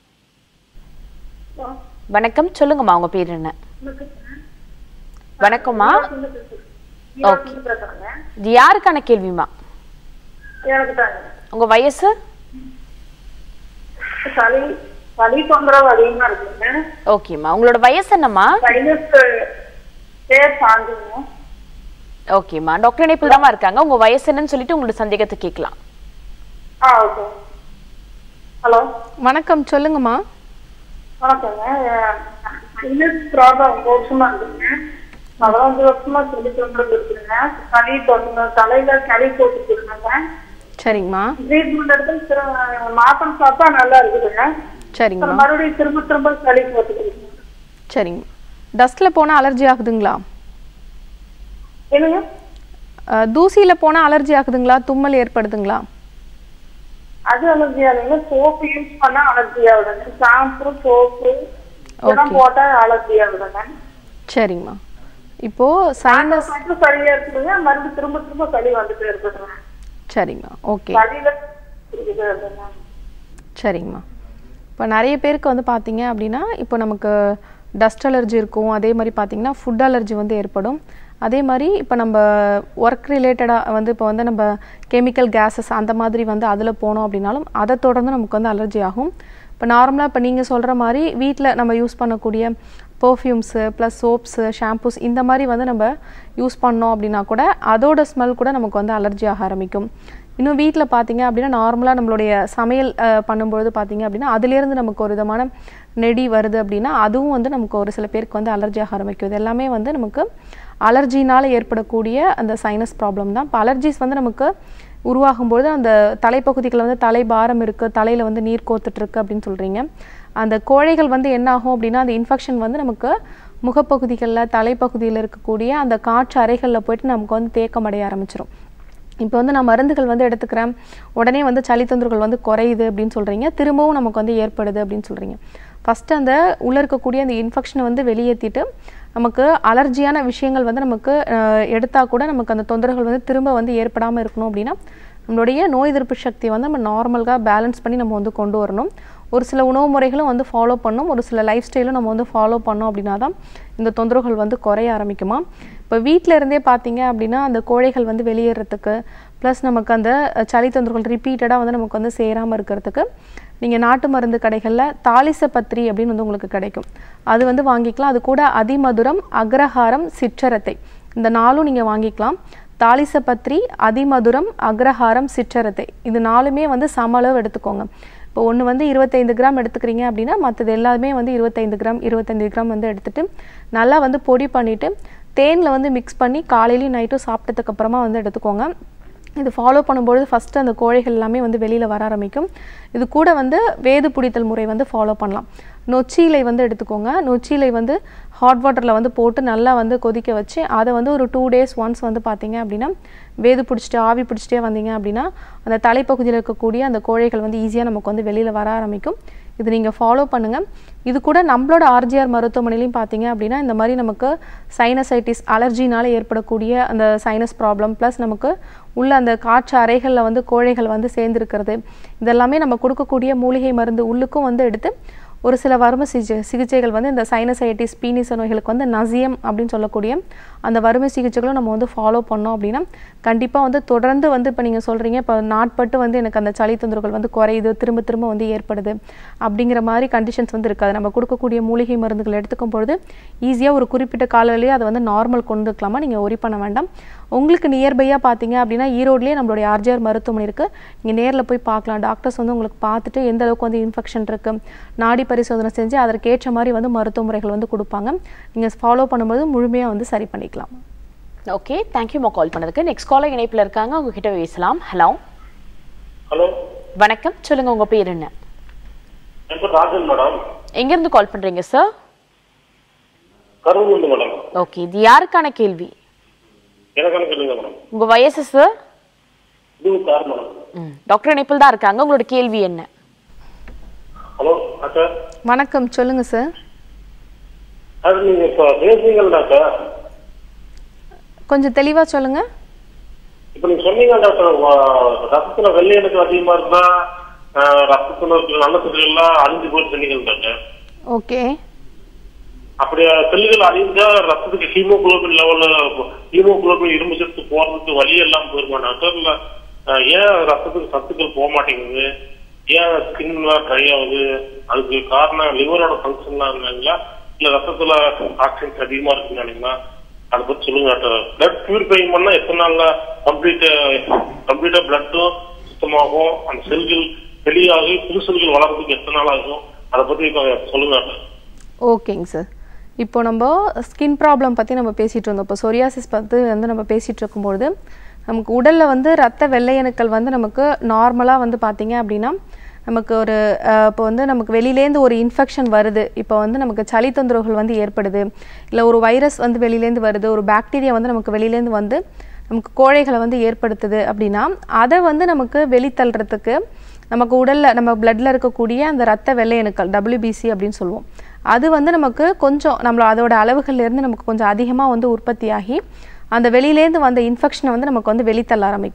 வணக்கம் சொல்லுங்கம்மா உங்க பேர் என்ன வணக்கம்மா ஓகே இது யாருக்கான கேள்விமா எனக்கு தாங்க உங்க வயசு சளி சளி தொந்தரவு அதிகமா இருக்குங்க ஓகேம்மா உங்களோட வயசு என்னம்மா சைனஸ் பேர் சாந்திங்க ஓகேம்மா டாக்டர் இணைப்பில் தான் இருக்காங்க உங்க வயசு என்னன்னு சொல்லிட்டு உங்களோட சந்தேகத்தை கேட்கலாம் ஆ ஓகே ஹலோ வணக்கம் சொல்லுங்கம்மா வணக்கங்க சைனஸ் ப்ராப்ளம் ரொம்ப வருஷமா இருக்குங்க பதினஞ்சு வருஷமா சளி தொந்தரவு இருக்குங்க சளி தொந்தரவு தலையில சளி போட்டுட்டு இருக்காங்க சரிங்கம்மா ட்ரீட்மெண்ட் எடுத்து திரு- மாத்திரை சாப்பிட்டா நல்லா இருக்குதுங்க சரிங்கம்மா அப்புறம் மறுபடியும் திரும்ப திரும்ப சளி போட்டுட்டு இருக்குங்க சரிங்க டஸ்ட்டில் போனால் அலர்ஜி ஆகுதுங்களா என்னங்க அஹ், தூசியில போனால் அலர்ஜி ஆகுதுங்களா தும்மல் ஏற்படுதுங்களா அது அலர்ஜி ஆகுதுங்க சோப்பு யூஸ் பண்ணா அலர்ஜி ஆகுதுங்க ஷாம்பு சோப்பு இதெல்லாம் போட்டா அலர்ஜி ஆகுதுங்க சரிங்கம்மா இப்போ சைனஸ் மட்டும் சரியா இருக்குதுங்க மறுபடியும் திரும்ப திரும்ப சளி வந்துட்டே இருக்குதுங்க சரிங்கம்மா ஓகே சளியில இருக்குது அதுங்க. சரிங்கம்மா இப்போ நிறைய பேருக்கு வந்து பார்த்தீங்க அப்படின்னா இப்போ நமக்கு டஸ்ட் அலர்ஜி இருக்கும் அதே மாதிரி பார்த்தீங்கன்னா ஃபுட் அலர்ஜி வந்து ஏற்படும் அதே மாதிரி இப்போ நம்ம ஒர்க் ரிலேட்டடாக வந்து இப்போ வந்து நம்ம கெமிக்கல் கேஸஸ் அந்த மாதிரி வந்து அதில் போனோம் அப்படின்னாலும் அதை தொடர்ந்து நமக்கு வந்து அலர்ஜி ஆகும் இப்போ நார்மலாக இப்போ நீங்கள் சொல்கிற மாதிரி வீட்டில் நம்ம யூஸ் பண்ணக்கூடிய பர்ஃப்யூம்ஸு ப்ளஸ் சோப்ஸு ஷாம்பூஸ் இந்த மாதிரி வந்து நம்ம யூஸ் பண்ணோம் அப்படின்னா கூட அதோட ஸ்மெல் கூட நமக்கு வந்து அலர்ஜி ஆக ஆரம்பிக்கும் இன்னும் வீட்டில் பார்த்தீங்க அப்படின்னா நார்மலாக நம்மளுடைய சமையல் அஹ், பண்ணும்பொழுது பார்த்தீங்க அப்படின்னா அதுலேருந்து நமக்கு ஒரு விதமான நெடி வருது அப்படின்னா அதுவும் வந்து நமக்கு ஒரு சில பேருக்கு வந்து அலர்ஜி ஆக ஆரம்பிக்கும் இது எல்லாமே வந்து நமக்கு அலர்ஜினால் ஏற்படக்கூடிய அந்த சைனஸ் ப்ராப்ளம் தான் இப்போ அலர்ஜிஸ் வந்து நமக்கு உருவாகும்பொழுது அந்த தலைப்பகுதிகளில் வந்து தலை பாரம் இருக்குது தலையில் வந்து நீர் கோத்துட்ருக்கு அப்படின்னு சொல்கிறீங்க அந்த கோழைகள் வந்து என்ன ஆகும் அப்படின்னா அந்த இன்ஃபெக்ஷன் வந்து நமக்கு முகப்பகுதிகளில் தலைப்பகுதியில் இருக்கக்கூடிய அந்த காற்று அறைகளில் போயிட்டு நமக்கு வந்து தேக்கம் அடைய ஆரம்பிச்சிடும் இப்போ வந்து நான் மருந்துகள் வந்து எடுத்துக்கிறேன் உடனே வந்து சளி தொந்தரவுகள் வந்து குறையுது அப்படின்னு சொல்கிறீங்க திரும்பவும் நமக்கு வந்து ஏற்படுது அப்படின்னு சொல்கிறீங்க ஃபஸ்ட்டு அந்த உள்ளே இருக்கக்கூடிய அந்த இன்ஃபெக்ஷனை வந்து வெளியேற்றிட்டு நமக்கு அலர்ஜியான விஷயங்கள் வந்து நமக்கு எடுத்தால் கூட நமக்கு அந்த தொந்தரவுகள் வந்து திரும்ப வந்து ஏற்படாமல் இருக்கணும் அப்படின்னா நம்மளுடைய நோய் எதிர்ப்பு சக்தியை வந்து நம்ம நார்மலாக பேலன்ஸ் பண்ணி நம்ம வந்து கொண்டு வரணும் ஒரு சில உணவு முறைகளும் வந்து ஃபாலோ பண்ணணும் ஒரு சில லைஃப் ஸ்டைலும் நம்ம வந்து ஃபாலோ பண்ணோம் அப்படின்னா தான் இந்த தொந்தரவுகள் வந்து குறைய ஆரம்பிக்குமா இப்போ வீட்டில் இருந்தே பார்த்தீங்க அப்படின்னா அந்த கோழைகள் வந்து வெளியேறதுக்கு ப்ளஸ் நமக்கு அந்த அஹ், சளி தொந்தரவுகள் ரிப்பீட்டடாக வந்து நமக்கு வந்து சேராமல் இருக்கிறதுக்கு நீங்கள் நாட்டு மருந்து கடைகளில் தாலிசப்பத்திரி அப்படின்னு வந்து உங்களுக்கு கிடைக்கும் அது வந்து வாங்கிக்கலாம் அது கூட அதிமதுரம் அக்ரஹாரம் சிற்றரத்தை இந்த நாலும் நீங்கள் வாங்கிக்கலாம் தாலிசப்பத்திரி அதிமதுரம் அக்ரஹாரம் சிற்றரத்தை இது நாலுமே வந்து சம அளவு எடுத்துக்கோங்க இப்போ ஒன்று வந்து இருபத்தைந்து கிராம் எடுத்துக்கிறீங்க அப்படின்னா மற்றது எல்லாமே வந்து இருபத்தைந்து கிராம் இருபத்தைந்து கிராம் வந்து எடுத்துட்டு நல்லா வந்து பொடி பண்ணிவிட்டு தேனில் வந்து மிக்ஸ் பண்ணி காலையிலையும் நைட்டும் சாப்பிட்டதுக்கு அப்புறமா வந்து எடுத்துக்கோங்க இது ஃபாலோ பண்ணும்பொழுது ஃபஸ்ட்டு அந்த கோழைகள் எல்லாமே வந்து வெளியில் வர ஆரம்பிக்கும் இது கூட வந்து வேது பிடித்தல் முறை வந்து ஃபாலோ பண்ணலாம் நொச்சியிலை வந்து எடுத்துக்கோங்க நொச்சியிலை வந்து ஹாட் வாட்டரில் வந்து போட்டு நல்லா வந்து கொதிக்க வச்சு அதை வந்து ஒரு டூ டேஸ் ஒன்ஸ் வந்து பார்த்தீங்க அப்படின்னா வேது பிடிச்சிட்டு ஆவி பிடிச்சிட்டே வந்தீங்க அப்படின்னா அந்த தலைப்பகுதியில் இருக்கக்கூடிய அந்த கோழைகள் வந்து ஈஸியாக நமக்கு வந்து வெளியில் வர ஆரம்பிக்கும் இது நீங்கள் ஃபாலோ பண்ணுங்கள் இது கூட நம்மளோட ஆர்ஜிஆர் மருத்துவமனையிலையும் பார்த்தீங்க அப்படின்னா இந்த மாதிரி நமக்கு சைனசைட்டிஸ் அலர்ஜினால ஏற்படக்கூடிய அந்த சைனஸ் ப்ராப்ளம் ப்ளஸ் நமக்கு உள்ள அந்த காற்று அறைகளில் வந்து கோழைகள் வந்து சேர்ந்துருக்கிறது இதெல்லாமே நம்ம கொடுக்கக்கூடிய மூலிகை மருந்து உள்ளுக்கும் வந்து எடுத்து ஒரு சில வறுமை சிகிச்சை சிகிச்சைகள் வந்து இந்த சைனசைட்டிஸ் பீனிச நோய்களுக்கு வந்து நசியம் அப்படின்னு சொல்லக்கூடிய அந்த வறுமை சிகிச்சைகளும் நம்ம வந்து ஃபாலோ பண்ணோம் அப்படின்னா கண்டிப்பாக வந்து தொடர்ந்து வந்து இப்போ நீங்கள் சொல்கிறீங்க இப்போ நாட்பட்டு வந்து எனக்கு அந்த சளி தொந்தரவுகள் வந்து குறையுது திரும்ப திரும்ப வந்து ஏற்படுது அப்படிங்கிற மாதிரி கண்டிஷன்ஸ் வந்து இருக்காது நம்ம கொடுக்கக்கூடிய மூலிகை மருந்துகள் எடுத்துக்கும் பொழுது ஈஸியாக ஒரு குறிப்பிட்ட காலையிலேயே அதை வந்து நார்மல் கொண்டு இருக்கலாமா நீங்கள் ஒரி பண்ண வேண்டாம் உங்களுக்கு நியர்பையாக பார்த்தீங்க அப்படின்னா ஈரோட்லேயே நம்மளுடைய ஆர்ஜிஆர் மருத்துவமனை இருக்குது நீங்கள் நேரில் போய் பார்க்கலாம் டாக்டர்ஸ் வந்து உங்களுக்கு பார்த்துட்டு எந்த அளவுக்கு வந்து இன்ஃபெக்ஷன் இருக்குது நாடி பரிசோதனை செஞ்சு அதற்கேற்ற மாதிரி வந்து மருத்துவ முறைகள் வந்து கொடுப்பாங்க நீங்கள் ஃபாலோ பண்ணும்போது முழுமையாக வந்து சரி பண்ணிக்கலாம் ஓகே தேங்க்யூமா கால் பண்ணதுக்கு நெக்ஸ்ட் காலர் இணைப்பில் இருக்காங்க உங்ககிட்ட பேசலாம் ஹலோ ஹலோ வணக்கம் சொல்லுங்க உங்க பேர் என்ன என் பேர் ராஜன் மேடம் எங்கேருந்து கால் பண்றீங்க சார் கருவூர் மேடம் ஓகே இது யாருக்கான கேள்வி எனக்கான கேளுங்க மேடம் உங்க வயசு சார் இருபத்தி ஆறு மேடம் ம் டாக்டர் இணைப்பில் தான் இருக்காங்க உங்களோட கேள்வி என்ன ஹலோ டாக்டர் வணக்கம் சொல்லுங்கள் சார் அது நீங்க இப்போ பேசுனீங்கல்ல டாக்டர் கொஞ்சம் தெளிவாக சொல்லுங்கள் இப்போ நீங்க சொன்னீங்க டாக்டர் வா- ரத்தத்துல வெள்ளை அணுக்கள் அதிகமா இருந்தா ஆஹ், ரத்தத்துல இருக்கிற நல்ல செல்கள் எல்லாம் அழிஞ்சு போய் சொன்னீங்க டாக்டர் ஓகே அப்படி செல்லுகள் அழிஞ்சா ரத்தத்துக்கு ஹீமோகுளோபின் லெவல்ல ஹீமோகுளோபின் இரும்பு சத்து போறதுக்கு வழி எல்லாம் போயிருமா டாக்டர் இல்ல ஆஹ், ஏன் ரத்தத்துக்கு சத்துக்கள் போக மாட்டேங்குது ஏன் ஸ்கின்லாம் ட்ரை ஆகுது அதுக்கு காரணம் லிவரோட ஃபங்க்ஷன்லாம் இல்லைங்களா இல்ல ரத்தத்துல ஆக்சிஜன் அதிகமா இருக்குங்களா அதை பத்தி சொல்லுங்க டாக்டர் பிளட் பியூரிஃபைங் பண்ணா எத்தனை நாள்ல கம்ப்ளீட் கம்ப்ளீட்டா பிளட்டும் சுத்தமாகும் அந்த செல்கள் வெளியாகி புது செல்கள் வளர்றதுக்கு எத்தனை நாள் ஆகும் அதை பத்தி கொஞ்சம் சொல்லுங்க டாக்டர் ஓகேங்க சார் இப்போ நம்ம ஸ்கின் ப்ராப்ளம் பற்றி நம்ம பேசிகிட்டு இருந்தோம் இப்போ சொரியாசிஸ் பற்றி வந்து நம்ம பேசிகிட்டு இருக்கும்பொழுது நமக்கு உடலில் வந்து ரத்த வெள்ளையணுக்கள் வந்து நமக்கு நார்மலாக வந்து பார்த்தீங்க அப்படின்னா நமக்கு ஒரு அஹ், இப்போ வந்து நமக்கு வெளியிலேருந்து ஒரு இன்ஃபெக்ஷன் வருது இப்போ வந்து நமக்கு சளி தொந்தரவுகள் வந்து ஏற்படுது இல்லை ஒரு வைரஸ் வந்து வெளியிலேருந்து வருது ஒரு பாக்டீரியா வந்து நமக்கு வெளியிலேருந்து வந்து நமக்கு கோழைகளை வந்து ஏற்படுத்துது அப்படின்னா அதை வந்து நமக்கு வெளித்தள்ளுறதுக்கு நமக்கு உடலில் நம்ம பிளட்டில் இருக்கக்கூடிய அந்த ரத்த வெள்ளையணுக்கள் WBC அப்படின்னு சொல்லுவோம் அது வந்து நமக்கு கொஞ்சம் நம்மள அதோட அளவுகள்ல இருந்து நமக்கு கொஞ்சம் அதிகமாக வந்து உற்பத்தியாகி அந்த வெளியிலேருந்து வந்த இன்ஃபெக்ஷனை வந்து நமக்கு வந்து வெளித்தள்ள ஆரம்பிக்கும்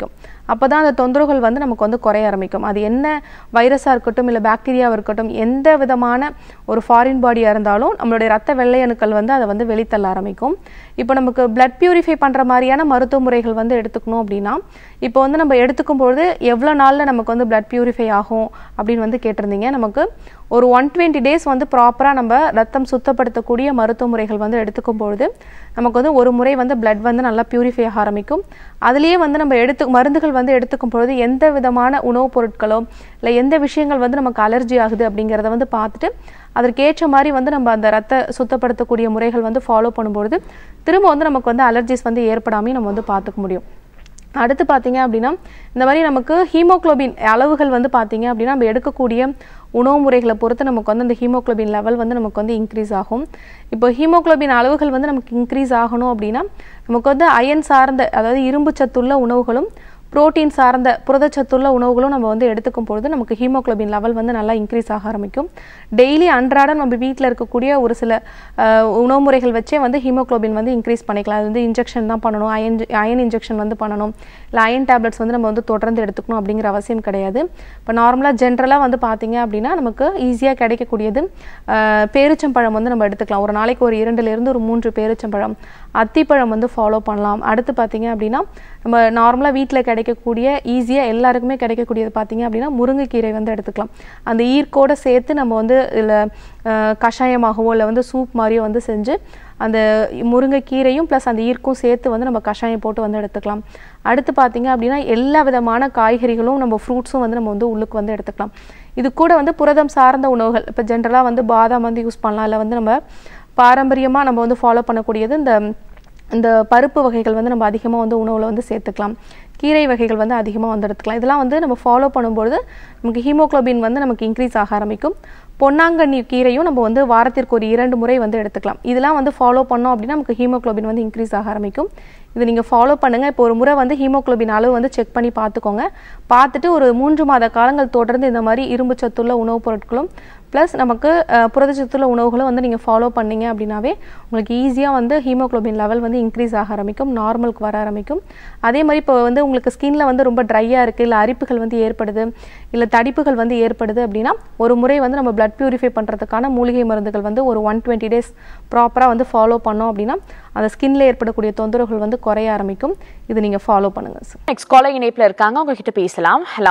அப்போ தான் அந்த தொந்தரவுகள் வந்து நமக்கு வந்து குறைய ஆரம்பிக்கும் அது என்ன வைரஸாக இருக்கட்டும் இல்லை பாக்டீரியாவாக இருக்கட்டும் எந்த விதமான ஒரு ஃபாரின் பாடியாக இருந்தாலும் நம்மளுடைய ரத்த வெள்ளை அணுக்கள் வந்து அதை வந்து வெளித்தள்ள ஆரம்பிக்கும் இப்போ நமக்கு பிளட் பியூரிஃபை பண்ணுற மாதிரியான மருத்துவ முறைகள் வந்து எடுத்துக்கணும் அப்படின்னா இப்போ வந்து நம்ம எடுத்துக்கும் பொழுது எவ்வளோ நாளில் நமக்கு வந்து பிளட் பியூரிஃபை ஆகும் அப்படின்னு வந்து கேட்டிருந்தீங்க நமக்கு ஒரு ஒன் டுவெண்ட்டி டேஸ் வந்து ப்ராப்பராக நம்ம ரத்தம் சுத்தப்படுத்தக்கூடிய மருத்துவ முறைகள் வந்து எடுத்துக்கும் பொழுது நமக்கு வந்து ஒரு முறை வந்து பிளட் வந்து நல்லா பியூரிஃபை ஆக ஆரம்பிக்கும் அதுலேயே வந்து நம்ம எடுத்து மருந்துகள் வந்து எடுத்துக்கும் பொழுது எந்த விதமான உணவுப் பொருட்களோ இல்லை எந்த விஷயங்கள் வந்து நமக்கு அலர்ஜி ஆகுது அப்படிங்கிறத வந்து பார்த்துட்டு அதற்கேற்ற மாதிரி வந்து நம்ம அந்த ரத்த சுத்தப்படுத்தக்கூடிய முறைகள் வந்து ஃபாலோ பண்ணும்பொழுது திரும்ப வந்து நமக்கு வந்து அலர்ஜிஸ் வந்து ஏற்படாமையும் நம்ம வந்து பார்த்துக்க முடியும் அடுத்து பார்த்தீங்க அப்படின்னா இந்த மாதிரி நமக்கு ஹீமோகுளோபின் அளவுகள் வந்து பார்த்தீங்க அப்படின்னா நம்ம எடுக்கக்கூடிய உணவு முறைகளை பொறுத்து நமக்கு வந்து அந்த ஹீமோகுளோபின் லெவல் வந்து நமக்கு வந்து இன்க்ரீஸ் ஆகும் இப்போ ஹீமோகுளோபின் அளவுகள் வந்து நமக்கு இன்க்ரீஸ் ஆகணும் அப்படின்னா நமக்கு வந்து அயன் சார்ந்த அதாவது இரும்பு சத்துள்ள உணவுகளும் புரோட்டீன் சார்ந்த புரதச்சத்துள்ள உணவுகளும் நம்ம வந்து எடுத்துக்கும் பொழுது நமக்கு ஹீமோகுளோபின் லெவல் வந்து நல்லா இன்க்ரீஸ் ஆக ஆரம்பிக்கும் டெய்லி அன்றாடம் நம்ம வீட்டில் இருக்கக்கூடிய ஒரு சில அஹ், உணவு முறைகள் வச்சே வந்து ஹீமோகுளோபின் வந்து இன்க்ரீஸ் பண்ணிக்கலாம் அது வந்து இன்ஜெக்ஷன் தான் பண்ணணும் அயன் அயன் இன்ஜெக்ஷன் வந்து பண்ணணும் இல்லை அயன் டேப்லெட்ஸ் வந்து நம்ம வந்து தொடர்ந்து எடுத்துக்கணும் அப்படிங்கிற அவசியம் கிடையாது இப்போ நார்மலாக ஜென்ரலாக வந்து பார்த்தீங்க அப்படின்னா நமக்கு ஈஸியாக கிடைக்கக்கூடியது அஹ், பேரிச்சம்பழம் வந்து நம்ம எடுத்துக்கலாம் ஒரு நாளைக்கு ஒரு இரண்டுலேருந்து ஒரு மூன்று பேரிச்சம்பழம் அத்திப்பழம் வந்து ஃபாலோ பண்ணலாம் அடுத்து பார்த்தீங்க அப்படின்னா நம்ம நார்மலாக வீட்டில் கிடைக்கக்கூடிய ஈஸியாக எல்லாருக்குமே கிடைக்கக்கூடியது பார்த்தீங்க அப்படின்னா முருங்கைக்கீரை வந்து எடுத்துக்கலாம் அந்த ஈர்க்கோட சேர்த்து நம்ம வந்து இல்லை கஷாயமாகவோ இல்லை வந்து சூப் மாதிரியோ வந்து செஞ்சு அந்த முருங்கைக்கீரையும் ப்ளஸ் அந்த ஈர்க்கும் சேர்த்து வந்து நம்ம கஷாயம் போட்டு வந்து எடுத்துக்கலாம் அடுத்து பார்த்தீங்க அப்படின்னா எல்லா விதமான காய்கறிகளும் நம்ம ஃப்ரூட்ஸும் வந்து நம்ம வந்து உள்ளுக்கு வந்து எடுத்துக்கலாம் இது கூட வந்து புரதம் சார்ந்த உணவுகள் இப்போ ஜென்ரலாக வந்து பாதாம் வந்து யூஸ் பண்ணலாம் இல்லை வந்து நம்ம பாரம்பரியமாக நம்ம வந்து ஃபாலோ பண்ணக்கூடியது இந்த இந்த பருப்பு வகைகள் வந்து நம்ம அதிகமாக வந்து உணவில் வந்து சேர்த்துக்கலாம் கீரை வகைகள் வந்து அதிகமாக வந்து எடுத்துக்கலாம் இதெல்லாம் வந்து நம்ம ஃபாலோ பண்ணும்பொழுது நமக்கு ஹீமோகுளோபின் வந்து நமக்கு இன்க்ரீஸ் ஆக ஆரம்பிக்கும் பொன்னாங்கண்ணி கீரையும் நம்ம வந்து வாரத்திற்கு ஒரு இரண்டு முறை வந்து எடுத்துக்கலாம் இதெல்லாம் வந்து ஃபாலோ பண்ணோம் அப்படின்னா நமக்கு ஹீமோகுளோபின் வந்து இன்க்ரீஸ் ஆக ஆரம்பிக்கும் இது நீங்கள் ஃபாலோ பண்ணுங்கள் இப்போ ஒரு முறை வந்து ஹீமோகுளோபின் அளவு வந்து செக் பண்ணி பார்த்துக்கோங்க பார்த்துட்டு ஒரு மூன்று மாத காலங்கள் தொடர்ந்து இந்த மாதிரி இரும்பு சத்துள்ள உணவுப் பொருட்களும் ப்ளஸ் நமக்கு அஹ், புரதச்சத்துள்ள உணவுகளும் வந்து நீங்கள் ஃபாலோ பண்ணீங்க அப்படின்னாவே உங்களுக்கு ஈஸியாக வந்து ஹீமோகுளோபின் லெவல் வந்து இன்க்ரீஸ் ஆக ஆரம்பிக்கும் நார்மலுக்கு வர ஆரம்பிக்கும் அதே மாதிரி இப்போ வந்து உங்களுக்கு ஸ்கின்ல வந்து ரொம்ப ட்ரையாக இருக்குது இல்லை அரிப்புகள் வந்து ஏற்படுது இல்லை தடிப்புகள் வந்து ஏற்படுது அப்படின்னா ஒரு முறை வந்து நம்ம பிளட் பியூரிஃபை பண்ணுறதுக்கான மூலிகை மருந்துகள் வந்து ஒரு ஒன் டுவெண்ட்டி டேஸ் ப்ராப்பராக வந்து ஃபாலோ பண்ணோம் அப்படின்னா அந்த ஸ்கின்ல ஏற்படக்கூடிய தொந்தரவுகள் வந்து குறைய ஆரம்பிக்கும் இது நீங்கள் ஃபாலோ பண்ணுங்கள் சார் நெக்ஸ்ட் காலர் இணைப்புல இருக்காங்க உங்ககிட்ட பேசலாம் ஹலோ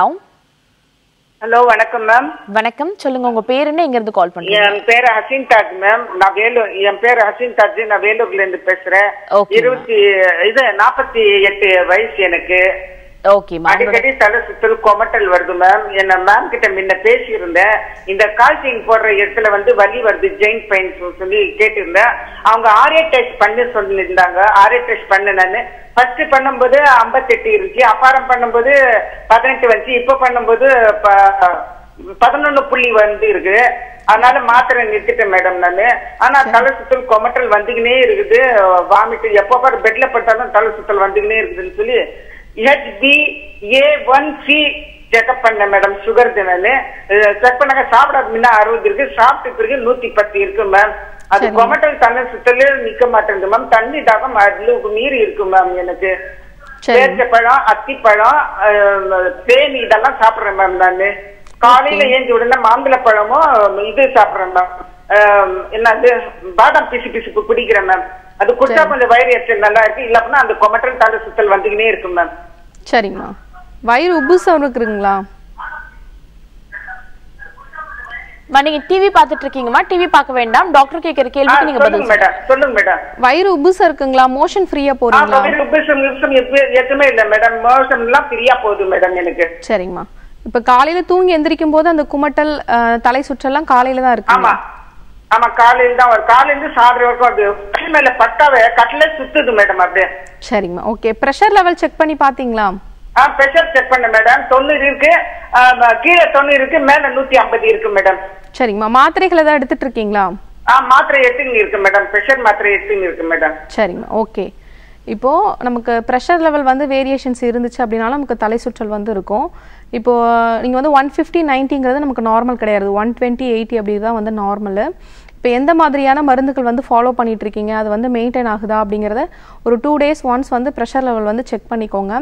ஹலோ வணக்கம் மேம் வணக்கம் சொல்லுங்க உங்க பேர் என்ன எங்க இருந்து கால் பண்றீங்க என் பேரு ஹசீன் தாஜ் மேம் நான் வேலூர் என் பேரு ஹசீன் தாஜ் நான் வேலூர்ல இருந்து பேசுறேன் Okay, இருபத்தி இது நாற்பத்தி எட்டு வயசு எனக்கு ஓகேமா அடிக்கடி தலை சுத்தல் கொமட்டல் வருது மேம் என்ன மேம் கிட்ட முன்ன பேசியிருந்தேன் இந்த கால்சியம் போடுற இடத்துல வந்து வலி வருது ஜெயின் பெயின் சொல்லி கேட்டிருந்தேன் அவங்க ஆர்ஏ டெஸ்ட் பண்ணி சொல்லியிருந்தாங்க ஆர்ஏ டெஸ்ட் பண்ண நான் ஃபர்ஸ்ட் பண்ணும்போது ஐம்பத்தெட்டு இருந்துச்சு அப்பாரம் பண்ணும்போது பதினெட்டு வந்துச்சு இப்ப பண்ணும்போது ப- பதினொன்னு புள்ளி வந்து இருக்கு அதனால மாத்திரை நிறுத்திட்டேன் மேடம் நானு ஆனா தலை சுத்தல் கொமட்டல் வந்துக்கினே இருக்குது வாமிட் எப்போ பாரு பெட்ல பட்டாலும் தலை சுத்தல் வந்துக்கினே இருக்குதுன்னு சொல்லி H B A one C checkup பண்ணேன் மேடம் சுகர் நானு செக் பண்ணாங்க சாப்பிடாத முன்ன அறுபது இருக்கு சாப்பிட்ட பிறகு நூத்தி பத்து இருக்கு மேம் அது கொமட்டல் தண்ணி சுத்தலே நிக்க மாட்டேங்குது மேம் தண்ணி தாகம் அதுல மீறி இருக்கு மேம் எனக்கு சரி. பேரிச்சப்பழம் அத்திப்பழம் அஹ், தேனி இதெல்லாம் சாப்பிடுறேன் மேம் நானு காலையில ஏஞ்சி உடனே மாம்பழ பழமும் இது சாப்பிடுறேன் மேம் அஹ், என்னது பாதாம் பிசு பிசுப்பு குடிக்கிறேன் மேம் அது குடிச்சா கொஞ்சம் வயிறு எச்சல் நல்லா இருக்கு இல்ல அப்படின்னா அந்த கொமட்டல் தலை சுத்தல் வந்துக்கினே இருக்கு மேம் சரிங்கம்மா வயிறு உப்புசம் இருக்குதுங்களா மா, நீங்க டிவி பார்த்துட்டு இருக்கீங்கம்மா டிவி பார்க்க வேண்டாம் டாக்டர் கேட்கிற ஆ, கேள்விக்கு நீங்க பதில் சொல்லுங்க மேடம் சொல்லுங்க மேடம் வயிறு உப்புசம் இருக்குங்களா மோஷன் ஃப்ரீயாக ஆ, போகிறீங்களா வயிறு உப்புசம் உப்புசம் எப்ப- எதுவுமே இல்ல மேடம் மோஷன் எல்லாம் ஃப்ரீயா போகுது மேடம் எனக்கு சரிங்கம்மா இப்போ காலையில் தூங்கி எந்திரிக்கும் போது அந்த குமட்டல் அஹ், தலை சுற்றெல்லாம் காலையில் தான் இருக்கு ஆமா ஆமா காலையில தான் வரும் காலையில இருந்து சாப்பிடுற வரைக்கும் அது கட்டில் மேல பட்டாவே கட்டில சுத்துது மேடம் அப்படியே சரிங்கம்மா ஓகே ப்ரெஷர் லெவல் செக் பண்ணி பார்த்தீங்களா ஆ பிரஷர் செக் பண்ண மேடம் தொண்ணூறு இருக்கு ஆ, ம- கீழே தொண்ணூறு இருக்கு மேல நூத்தி ஐம்பது இருக்கு மேடம் சரிங்கம்மா மாத்திரைகள் ஏதாவது எடுத்துட்டு இருக்கீங்களா ஆ மாத்திரை எடுத்துங்க இருக்கு மேடம் பிரஷர் மாத்திரை எடுத்துங்க இருக்கு மேடம் சரிங்கம்மா ஓகே இப்போ நமக்கு ப்ரெஷர் லெவல் வந்து வேரியேஷன்ஸ் இருந்துச்சு அப்படின்னாலும் நமக்கு தலை சுற்றல் வந்து இருக்கும் இப்போ நீங்கள் வந்து ஒன் ஃபிஃப்டி நைன்ட்டிங்கிறது நமக்கு நார்மல் கிடையாது ஒன் டுவெண்ட்டி எயிட்டி அப்படி தான் வந்து நார்மலு இப்போ எந்த மாதிரியான மருந்துகள் வந்து ஃபாலோ பண்ணிட்டு இருக்கீங்க அது வந்து மெயின்டைன் ஆகுதா அப்படிங்கிறத ஒரு டூ டேஸ் ஒன்ஸ் வந்து ப்ரெஷர் லெவல் வந்து செக் பண்ணிக்கோங்க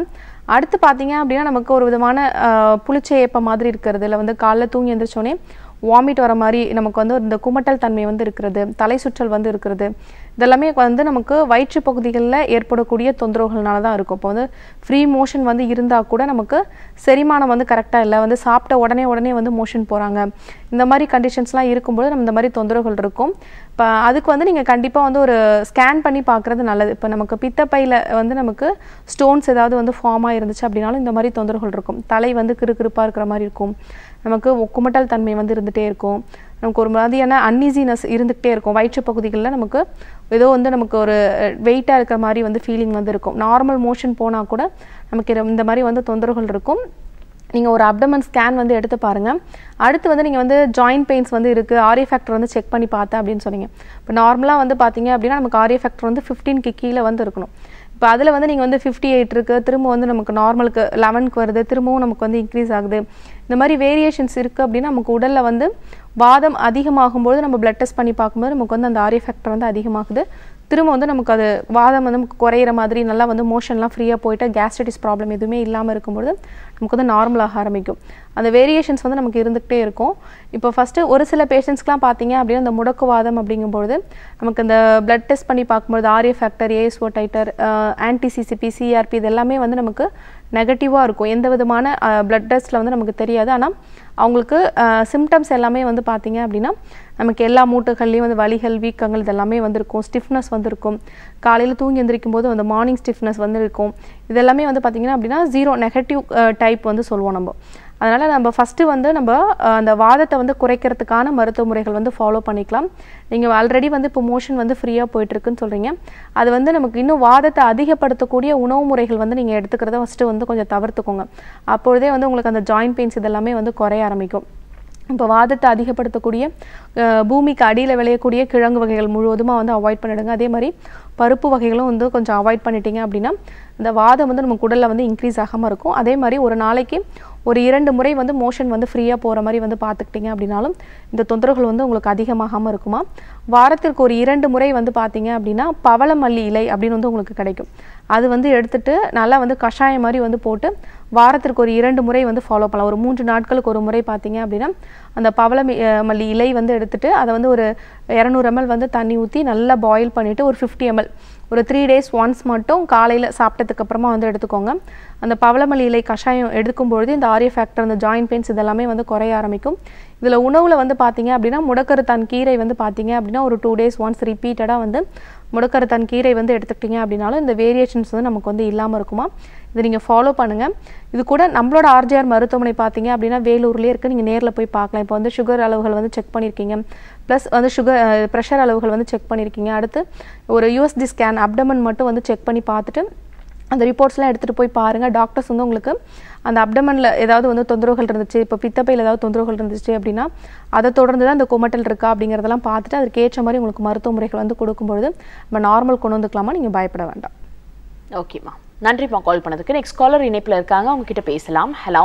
அடுத்து பார்த்தீங்க அப்படின்னா நமக்கு ஒரு விதமான அஹ், புளிச்ச ஏப்பம் மாதிரி இருக்கிறது இல்லை வந்து காலைல தூங்கி எந்திரிச்சோடனே வாமிட் வர மாதிரி நமக்கு வந்து இந்த குமட்டல் தன்மை வந்து இருக்கிறது தலை சுற்றல் வந்து இருக்கிறது இதெல்லாமே வந்து நமக்கு வயிற்று பகுதிகளில் ஏற்படக்கூடிய தொந்தரவுகள்னால தான் இருக்கும் இப்போ வந்து ஃப்ரீ மோஷன் வந்து இருந்தால் கூட நமக்கு செரிமானம் வந்து கரெக்டாக இல்லை வந்து சாப்பிட்ட உடனே உடனே வந்து மோஷன் போகிறாங்க இந்த மாதிரி கண்டிஷன்ஸ்லாம் இருக்கும்போது நம்ம இந்த மாதிரி தொந்தரவுகள் இருக்கும் இப்போ அதுக்கு வந்து நீங்கள் கண்டிப்பாக வந்து ஒரு ஸ்கேன் பண்ணி பார்க்குறது நல்லது இப்போ நமக்கு பித்தப்பையில் வந்து நமக்கு ஸ்டோன்ஸ் ஏதாவது வந்து ஃபார்ம் ஆயிருந்துச்சு அப்படின்னாலும் இந்த மாதிரி தொந்தரவுகள் இருக்கும் தலை வந்து கிறுகிறுப்பாக இருக்கிற மாதிரி இருக்கும் நமக்கு குமட்டல் தன்மை வந்து இருந்துகிட்டே இருக்கும் நமக்கு ஒரு மாதிரியான அன்ஈசினஸ் இருந்துகிட்டே இருக்கும் வயிற்று பகுதிகளில் நமக்கு ஏதோ வந்து நமக்கு ஒரு வெயிட்டாக இருக்கிற மாதிரி வந்து ஃபீலிங் வந்து இருக்கும் நார்மல் மோஷன் போனால் கூட நமக்கு இது- இந்த மாதிரி வந்து தொந்தரவுகள் இருக்கும் நீங்கள் ஒரு அப்டமன் ஸ்கேன் வந்து எடுத்து பாருங்கள் அடுத்து வந்து நீங்கள் வந்து ஜாயிண்ட் பெயின்ஸ் வந்து இருக்குது ஆரிய ஃபேக்டர் வந்து செக் பண்ணி பார்த்தேன் அப்படின்னு சொன்னீங்க இப்போ நார்மலாக வந்து பார்த்தீங்க அப்படின்னா நமக்கு ஆரிய ஃபேக்டர் வந்து 15 க்கு கீழே வந்து இருக்கணும் இப்போ அதில் வந்து நீங்கள் வந்து ஃபிஃப்டி எயிட் இருக்குது திரும்ப வந்து நமக்கு நார்மலுக்கு லெவனுக்கு வருது திரும்பவும் நமக்கு வந்து இன்க்ரீஸ் ஆகுது இந்த மாதிரி வேரியேஷன்ஸ் இருக்குது அப்படின்னா நமக்கு உடலில் வந்து வாதம் அதிகமாகும்போது நம்ம பிளட் டெஸ்ட் பண்ணி பார்க்கும்போது நமக்கு வந்து அந்த ஆரிய ஃபேக்டர் வந்து அதிகமாகுது திரும்ப வந்து நமக்கு அது வாதம் வந்து நமக்கு குறையிற மாதிரி நல்லா வந்து மோஷன்லாம் ஃப்ரீயாக போயிட்டு கேஸ்ட்ரைட்டிஸ் ப்ராப்ளம் எதுவுமே இல்லாமல் இருக்கும்பொழுது நமக்கு வந்து நார்மலாக ஆரம்பிக்கும் அந்த வேரியேஷன்ஸ் வந்து நமக்கு இருந்துகிட்டே இருக்கும் இப்போ ஃபஸ்ட்டு ஒரு சில பேஷண்ட்ஸ்க்குலாம் பார்த்தீங்க அப்படின்னா இந்த முடக்குவாதம் அப்படிங்கும்பொழுது நமக்கு இந்த பிளட் டெஸ்ட் பண்ணி பார்க்கும்போது R A factor A S O titer anti C C P C R P இது எல்லாமே வந்து நமக்கு நெகட்டிவாக இருக்கும் எந்த விதமான பிளட் டெஸ்ட்டில் வந்து நமக்கு தெரியாது ஆனால் அவங்களுக்கு சிம்டம்ஸ் எல்லாமே வந்து பார்த்தீங்க அப்படின்னா நமக்கு எல்லா மூட்டுகள்லையும் வந்து வலிகள் வீக்கங்கள் இதெல்லாமே வந்து இருக்கும் ஸ்டிஃப்னஸ் வந்து இருக்கும் காலையில் தூங்கி எந்திரிக்கும் போது அந்த மார்னிங் ஸ்டிஃப்னஸ் வந்து இருக்கும் இதெல்லாமே வந்து பார்த்தீங்கன்னா அப்படின்னா ஜீரோ நெகட்டிவ் டைப் வந்து சொல்லுவோம் நம்ம அதனால் நம்ம ஃபஸ்ட்டு வந்து நம்ம அஹ், அந்த வாதத்தை வந்து குறைக்கிறதுக்கான மருத்துவ முறைகள் வந்து ஃபாலோ பண்ணிக்கலாம் நீங்கள் ஆல்ரெடி வந்து இப்போ மோஷன் வந்து ஃப்ரீயாக போயிட்டுருக்குன்னு சொல்கிறீங்க அது வந்து நமக்கு இன்னும் வாதத்தை அதிகப்படுத்தக்கூடிய உணவு முறைகள் வந்து நீங்கள் எடுத்துக்கிறத ஃபஸ்ட்டு வந்து கொஞ்சம் தவிர்த்துக்கோங்க அப்பொழுதே வந்து உங்களுக்கு அந்த ஜாயிண்ட் பெயின்ஸ் இதெல்லாமே வந்து குறைய ஆரம்பிக்கும் இப்போ வாதத்தை அதிகப்படுத்தக்கூடிய அஹ், பூமிக்கு அடியில் விளையக்கூடிய கிழங்கு வகைகள் முழுவதுமாக வந்து அவாய்ட் பண்ணிடுங்க அதே மாதிரி பருப்பு வகைகளும் வந்து கொஞ்சம் அவாய்ட் பண்ணிட்டீங்க அப்படின்னா இந்த வாதம் வந்து நமக்கு உடலில் வந்து இன்க்ரீஸ் ஆகாமல் இருக்கும் அதே மாதிரி ஒரு நாளைக்கு ஒரு இரண்டு முறை வந்து மோஷன் வந்து ஃப்ரீயாக போகிற மாதிரி வந்து பார்த்துக்கிட்டீங்க அப்படின்னாலும் இந்த தொந்தரவுகள் வந்து உங்களுக்கு அதிகமாகாமல் இருக்குமா வாரத்திற்கு ஒரு இரண்டு முறை வந்து பார்த்தீங்க அப்படின்னா பவளமல்லி இலை அப்படின்னு வந்து உங்களுக்கு கிடைக்கும் அது வந்து எடுத்துட்டு நல்லா வந்து கஷாயம் மாதிரி வந்து போட்டு வாரத்திற்கு ஒரு இரண்டு முறை வந்து ஃபாலோ பண்ணலாம் ஒரு மூன்று நாட்களுக்கு ஒரு முறை பார்த்தீங்க அப்படின்னா அந்த பவள மி- அஹ் மல்லி இலை வந்து எடுத்துட்டு அதை வந்து ஒரு இரநூறு ml வந்து தண்ணி ஊற்றி நல்லா பாயில் பண்ணிவிட்டு ஒரு ஃபிஃப்டி ml ஒரு த்ரீ டேஸ் ஒன்ஸ் மட்டும் காலையில் சாப்பிட்டதுக்கு அப்புறமா வந்து எடுத்துக்கோங்க அந்த பவளமல்லி இலை கஷாயம் எடுக்கும்பொழுது இந்த ஆரிய ஃபேக்டர் அந்த ஜாயிண்ட் பெயின்ஸ் இதெல்லாமே வந்து குறைய ஆரம்பிக்கும் இதில் உணவில் வந்து பார்த்தீங்க அப்படின்னா முடக்கருத்தான் கீரை வந்து பார்த்தீங்க அப்படின்னா ஒரு டூ டேஸ் ஒன்ஸ் ரிப்பீட்டடாக வந்து முடக்கருத்தான் கீரை வந்து எடுத்துக்கிட்டீங்க அப்படின்னாலும் இந்த வேரியேஷன்ஸ் வந்து நமக்கு வந்து இல்லாமல் இருக்குமா இதை நீங்கள் ஃபாலோ பண்ணுங்கள் இது கூட நம்மளோட ஆர்ஜிஆர் மருத்துவமனை பார்த்தீங்க அப்படின்னா வேலூர்லேயே இருக்குது நீங்கள் நேரில் போய் பார்க்கலாம் இப்போ வந்து சுகர் அளவுகள் வந்து செக் பண்ணியிருக்கீங்க ப்ளஸ் வந்து சுகர் ப்ரெஷர் அளவுகள் வந்து செக் பண்ணியிருக்கீங்க அடுத்து ஒரு யூஎஸ்டி ஸ்கேன் அப்டமன் மட்டும் வந்து செக் பண்ணி பார்த்துட்டு அந்த ரிப்போர்ட்ஸ்லாம் எடுத்துகிட்டு போய் பாருங்கள் டாக்டர்ஸ் வந்து உங்களுக்கு அந்த அப்டமனில் ஏதாவது வந்து தொந்தரவுகள் இருந்துச்சு இப்போ பித்தப்பையில் ஏதாவது தொந்தரவுகள் இருந்துச்சு அப்படின்னா அதை தொடர்ந்து தான் இந்த குமட்டல் இருக்கா அப்படிங்கிறதெல்லாம் பார்த்துட்டு அதுக்கு ஏற்ற மாதிரி உங்களுக்கு மருத்துவ முறைகள் வந்து கொடுக்கும்பொழுது நம்ம நார்மல் கொண்டு வந்துக்கலாமா நீங்கள் பயப்பட வேண்டாம் ஓகேம்மா நன்றிம்மா கால் பண்ணதுக்கு நெக்ஸ்ட் காலர் இணைப்புல இருக்காங்க அவங்க கிட்ட பேசலாம் ஹலோ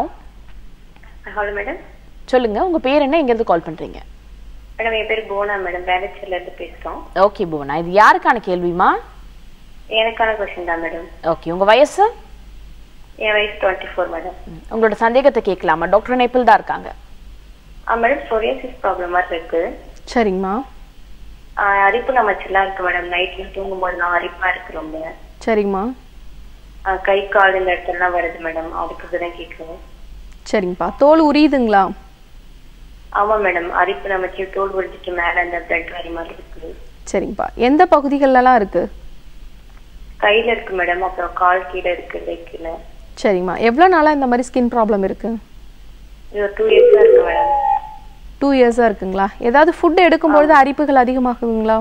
ஹலோ மேடம் சொல்லுங்க உங்க பேர் என்ன எங்க இருந்து கால் பண்றீங்க மேடம் என் பேர் போனா மேடம் வேலச்சேரில இருந்து பேசுறோம் ஓகே புவனா இது யாருக்கான கேள்விமா எனக்கான கொஸ்டின் தான் மேடம் ஓகே உங்க வயசு என் வயசு டுவெண்ட்டி ஃபோர் மேடம் ம், உங்களோட சந்தேகத்தை கேட்கலாமா டாக்டர் இணைப்பில் தான் இருக்காங்க ஆ மேடம் சொரியாசிஸ் ப்ராப்ளம் மாதிரி இருக்கு சரிங்கம்மா ஆ, அரிப்பு நமச்செல்லாம் இருக்கு மேடம் நைட்ல தூங்கும் போதெல்லாம் அரிப்பா இருக்கு ரொம்ப சரிங்கம்மா ஆ, கை கால் இந்த இடத்துலலாம் வருது மேடம் அதுக்கு தான் கேட்குறேன் சரிங்கப்பா தோல் உரியுதுங்களா ஆமா மேடம் அரிப்பு நமச்சு தோல் உரிச்சிட்டு மேல அந்த பிளட் வரி மாதிரி இருக்கு சரிங்கப்பா எந்த பகுதிகளெல்லாம் இருக்குது கையில இருக்கு மேடம் அப்புறம் கால் கீழே இருக்கு leg கீழே சரிங்கம்மா எவ்வளோ நாளாக இந்த மாதிரி ஸ்கின் ப்ராப்ளம் இருக்குது இது ஒரு டூ இயர்ஸா இருக்கு மேடம் டூ இயர்ஸாக இருக்குங்களா ஏதாவது ஃபுட் எடுக்கும்பொழுது அரிப்புகள் அதிகமாகுதுங்களா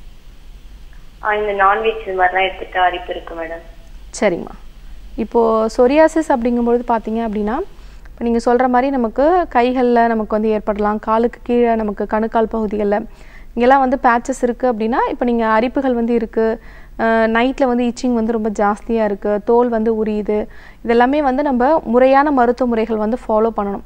ஆ, இந்த நான்வெஜ் இது மாதிரிலாம் எடுத்துட்டா அரிப்பு இருக்கு மேடம் சரிங்கம்மா இப்போது சொரியாசிஸ் அப்படிங்கும்பொழுது பார்த்தீங்க அப்படின்னா இப்போ நீங்கள் சொல்கிற மாதிரி நமக்கு கைகளில் நமக்கு வந்து ஏற்படலாம் காலுக்கு கீழே நமக்கு கணுக்கால் பகுதிகளில் இங்கெல்லாம் வந்து பேச்சஸ் இருக்குது அப்படின்னா இப்போ நீங்கள் அரிப்புகள் வந்து இருக்குது நைட்டில் வந்து இச்சிங் வந்து ரொம்ப ஜாஸ்தியாக இருக்குது தோல் வந்து உரியுது இதெல்லாமே வந்து நம்ம முறையான மருத்துவ முறைகள் வந்து ஃபாலோ பண்ணணும்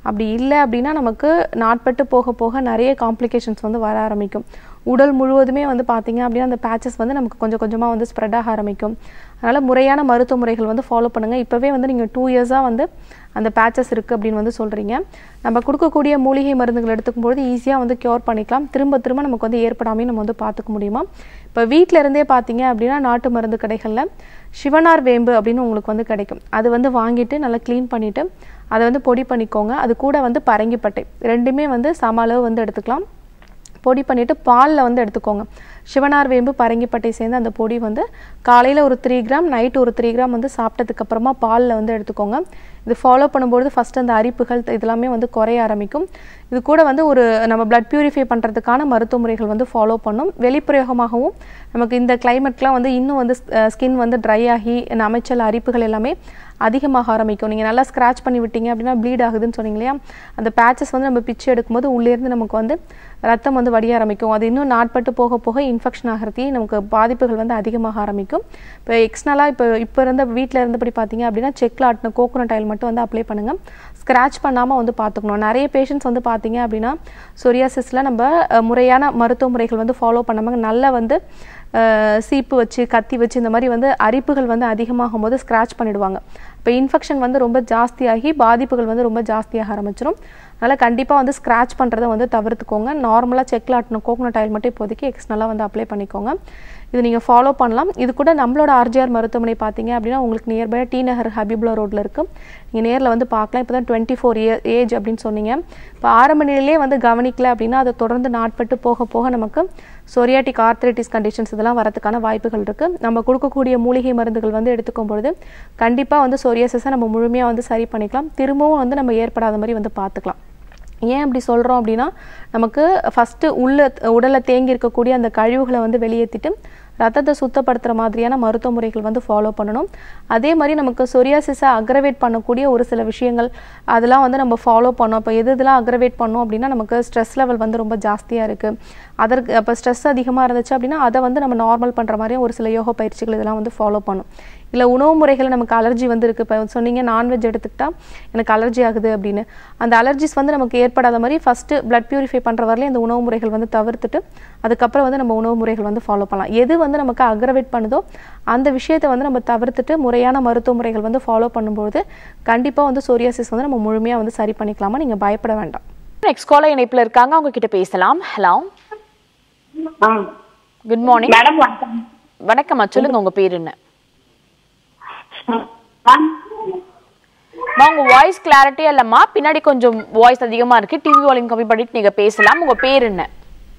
அப்படி இல்லை அப்படின்னா நமக்கு நாட்பட்டு போக போக நிறைய காம்ப்ளிகேஷன்ஸ் வந்து வர ஆரம்பிக்கும் உடல் முழுவதுமே வந்து பார்த்தீங்க அப்படின்னா அந்த பேச்சஸ் வந்து நமக்கு கொஞ்சம் கொஞ்சமாக வந்து ஸ்ப்ரெட் ஆக ஆரம்பிக்கும் அதனால் முறையான மருத்துவ முறைகள் வந்து ஃபாலோ பண்ணுங்கள் இப்போவே வந்து நீங்கள் டூ இயர்ஸாக வந்து அந்த பேச்சஸ் இருக்குது அப்படின்னு வந்து சொல்கிறீங்க நம்ம கொடுக்கக்கூடிய மூலிகை மருந்துகள் எடுத்துக்கும்போது ஈஸியாக வந்து க்யூர் பண்ணிக்கலாம் திரும்ப திரும்ப நமக்கு வந்து ஏற்படாமையும் நம்ம வந்து பார்த்துக்க முடியுமா இப்போ வீட்டில் இருந்தே பார்த்தீங்க அப்படின்னா நாட்டு மருந்து கடைகளில் சிவனார் வேம்பு அப்படின்னு உங்களுக்கு வந்து கிடைக்கும் அது வந்து வாங்கிட்டு நல்லா க்ளீன் பண்ணிவிட்டு அதை வந்து பொடி பண்ணிக்கோங்க அது கூட வந்து பரங்கிப்பட்டை ரெண்டுமே வந்து சம அளவு வந்து எடுத்துக்கலாம் பொடி பண்ணிவிட்டு பாலில் வந்து எடுத்துக்கோங்க சிவனார் வேம்பு பரங்கிப்பட்டை சேர்ந்து அந்த பொடி வந்து காலையில் ஒரு த்ரீ கிராம் நைட்டு ஒரு த்ரீ கிராம் வந்து சாப்பிட்டதுக்கு அப்புறமா பாலில் வந்து எடுத்துக்கோங்க இது ஃபாலோ பண்ணும்பொழுது ஃபஸ்ட் அந்த அரிப்புகள் இதெல்லாமே வந்து குறைய ஆரம்பிக்கும் இது கூட வந்து ஒரு நம்ம பிளட் பியூரிஃபை பண்ணுறதுக்கான மருத்துவ முறைகள் வந்து ஃபாலோ பண்ணும் வெளிப்பிரயோகமாகவும் நமக்கு இந்த கிளைமேட்லாம் வந்து இன்னும் வந்து ஸ்கின் வந்து ட்ரை ஆகி அமைச்சல் அரிப்புகள் எல்லாமே அதிகமாக ஆரம்பிக்கும் நீங்கள் நல்லா ஸ்க்ராட்ச் பண்ணி விட்டீங்க அப்படின்னா ப்ளீட் ஆகுதுன்னு சொன்னீங்க இல்லையா அந்த பேச்சஸ் வந்து நம்ம பிச்சு எடுக்கும்போது உள்ளேருந்து நமக்கு வந்து ரத்தம் வந்து வடிய ஆரம்பிக்கும் அது இன்னும் நாட்பட்டு போக போக இன்ஃபெக்ஷன் ஆகிறதையும் நமக்கு பாதிப்புகள் வந்து அதிகமாக ஆரம்பிக்கும் இப்போ எக்ஸ்னலாக இப்போ இப்போ இருந்த வீட்டில் இருந்தபடி பார்த்தீங்க அப்படின்னா செக்கில் ஆட்டின கோகோனட் ஆயில் மட்டும் வந்து அப்ளை பண்ணுங்கள் ஸ்க்ராட்ச் பண்ணாமல் வந்து பார்த்துக்கணும் நிறைய பேஷண்ட்ஸ் வந்து பார்த்தீங்க அப்படின்னா சொரியாசிஸில் நம்ம அஹ், முறையான மருத்துவ முறைகள் வந்து ஃபாலோ பண்ணாமல் நல்லா வந்து அஹ், சீப்பு வச்சு கத்தி வச்சு இந்த மாதிரி வந்து அரிப்புகள் வந்து அதிகமாகும் போது ஸ்க்ராட்ச் பண்ணிடுவாங்க இப்போ இன்ஃபெக்ஷன் வந்து ரொம்ப ஜாஸ்தியாகி பாதிப்புகள் வந்து ரொம்ப ஜாஸ்தியாக ஆரம்பிச்சிடும் அதனால் கண்டிப்பாக வந்து ஸ்க்ராட்ச் பண்ணுறதை வந்து தவிர்த்துக்கோங்க நார்மலாக செக்கில் ஆட்டின கோகோனட் ஆயில் மட்டும் இப்போதைக்கு எக்ஸ்னலாக வந்து அப்ளை பண்ணிக்கோங்க இது நீங்கள் ஃபாலோ பண்ணலாம் இது கூட நம்மளோட ஆர்ஜிஆர் மருத்துவமனை பார்த்தீங்க அப்படின்னா உங்களுக்கு நியர்பை டி நகர் ஹபிபுல்லா ரோட்டில் இருக்குது நீங்கள் நேரில் வந்து பார்க்கலாம் இப்போ தான் டுவெண்ட்டி ஃபோர் இயர் ஏஜ் அப்படின்னு சொன்னீங்க இப்போ ஆரம்ப நிலையிலே வந்து கவனிக்கல அப்படின்னா அதை தொடர்ந்து நாட்பட்டு போக போக நமக்கு சொரியாட்டிக் ஆர்த்ரைட்டிஸ் கண்டிஷன்ஸ் இதெல்லாம் வரதுக்கான வாய்ப்புகள் இருக்குது நம்ம கொடுக்கக்கூடிய மூலிகை மருந்துகள் வந்து எடுத்துக்கும் பொழுது கண்டிப்பாக வந்து சொரியாசிஸை நம்ம முழுமையாக வந்து சரி பண்ணிக்கலாம் திரும்பவும் வந்து நம்ம ஏற்படாத மாதிரி வந்து பார்த்துக்கலாம் ஏன் அப்படி சொல்கிறோம் அப்படின்னா நமக்கு ஃபஸ்ட்டு உள்ள உடலில் தேங்கி இருக்கக்கூடிய அந்த கழிவுகளை வந்து வெளியேற்றிட்டு ரத்தத்தை சுத்தப்படுத்துகிற மாதிரியான மருத்துவ முறைகள் வந்து ஃபாலோ பண்ணணும் அதே மாதிரி நமக்கு சொரியாசிஸை அக்ரவேட் பண்ணக்கூடிய ஒரு சில விஷயங்கள் அதெல்லாம் வந்து நம்ம ஃபாலோ பண்ணோம் இப்போ எது இதெல்லாம் அக்ரவேட் பண்ணோம் அப்படின்னா நமக்கு ஸ்ட்ரெஸ் லெவல் வந்து ரொம்ப ஜாஸ்தியாக இருக்குது அதற்கு அப்போ ஸ்ட்ரெஸ் அதிகமாக இருந்துச்சு அப்படின்னா அதை வந்து நம்ம நார்மல் பண்ணுற மாதிரி ஒரு சில யோகா பயிற்சிகள் இதெல்லாம் வந்து ஃபாலோ பண்ணும் இல்லை உணவு முறைகள் நமக்கு அலர்ஜி வந்து இருக்குது இப்போ சொன்னீங்க நான்வெஜ் எடுத்துக்கிட்டா எனக்கு அலர்ஜி ஆகுது அப்படின்னு அந்த அலர்ஜிஸ் வந்து நமக்கு ஏற்படாத மாதிரி ஃபஸ்ட்டு பிளட் பியூரிஃபை பண்ணுற வரலையும் இந்த உணவு முறைகள் வந்து தவிர்த்துட்டு அதுக்கப்புறம் வந்து நம்ம உணவு முறைகள் வந்து ஃபாலோ பண்ணலாம் எது வந்து நமக்கு அக்ரவேட் பண்ணுதோ அந்த விஷயத்தை வந்து நம்ம தவிர்த்துட்டு முறையான மருத்துவ முறைகள் வந்து ஃபாலோ பண்ணும்போது கண்டிப்பாக வந்து சோரியாசிஸ் வந்து நம்ம முழுமையாக வந்து சரி பண்ணிக்கலாமா நீங்கள் பயப்பட வேண்டாம் நெக்ஸ்ட் காலர் இணைப்புல இருக்காங்க அவங்க கிட்ட பேசலாம் ஹலோ குட் மார்னிங் மேடம் வணக்கம் வணக்கம்மா சொல்லுங்க உங்க பேர் என்ன மேம் அம்மா, உங்க வாய்ஸ் கிளாரிட்டியா இல்லம்மா பின்னாடி கொஞ்சம் வாய்ஸ் அதிகமா இருக்கு டிவி வால்யூம் கம்மி பண்ணிட்டு நீங்க பேசலாம் உங்க பேர் என்ன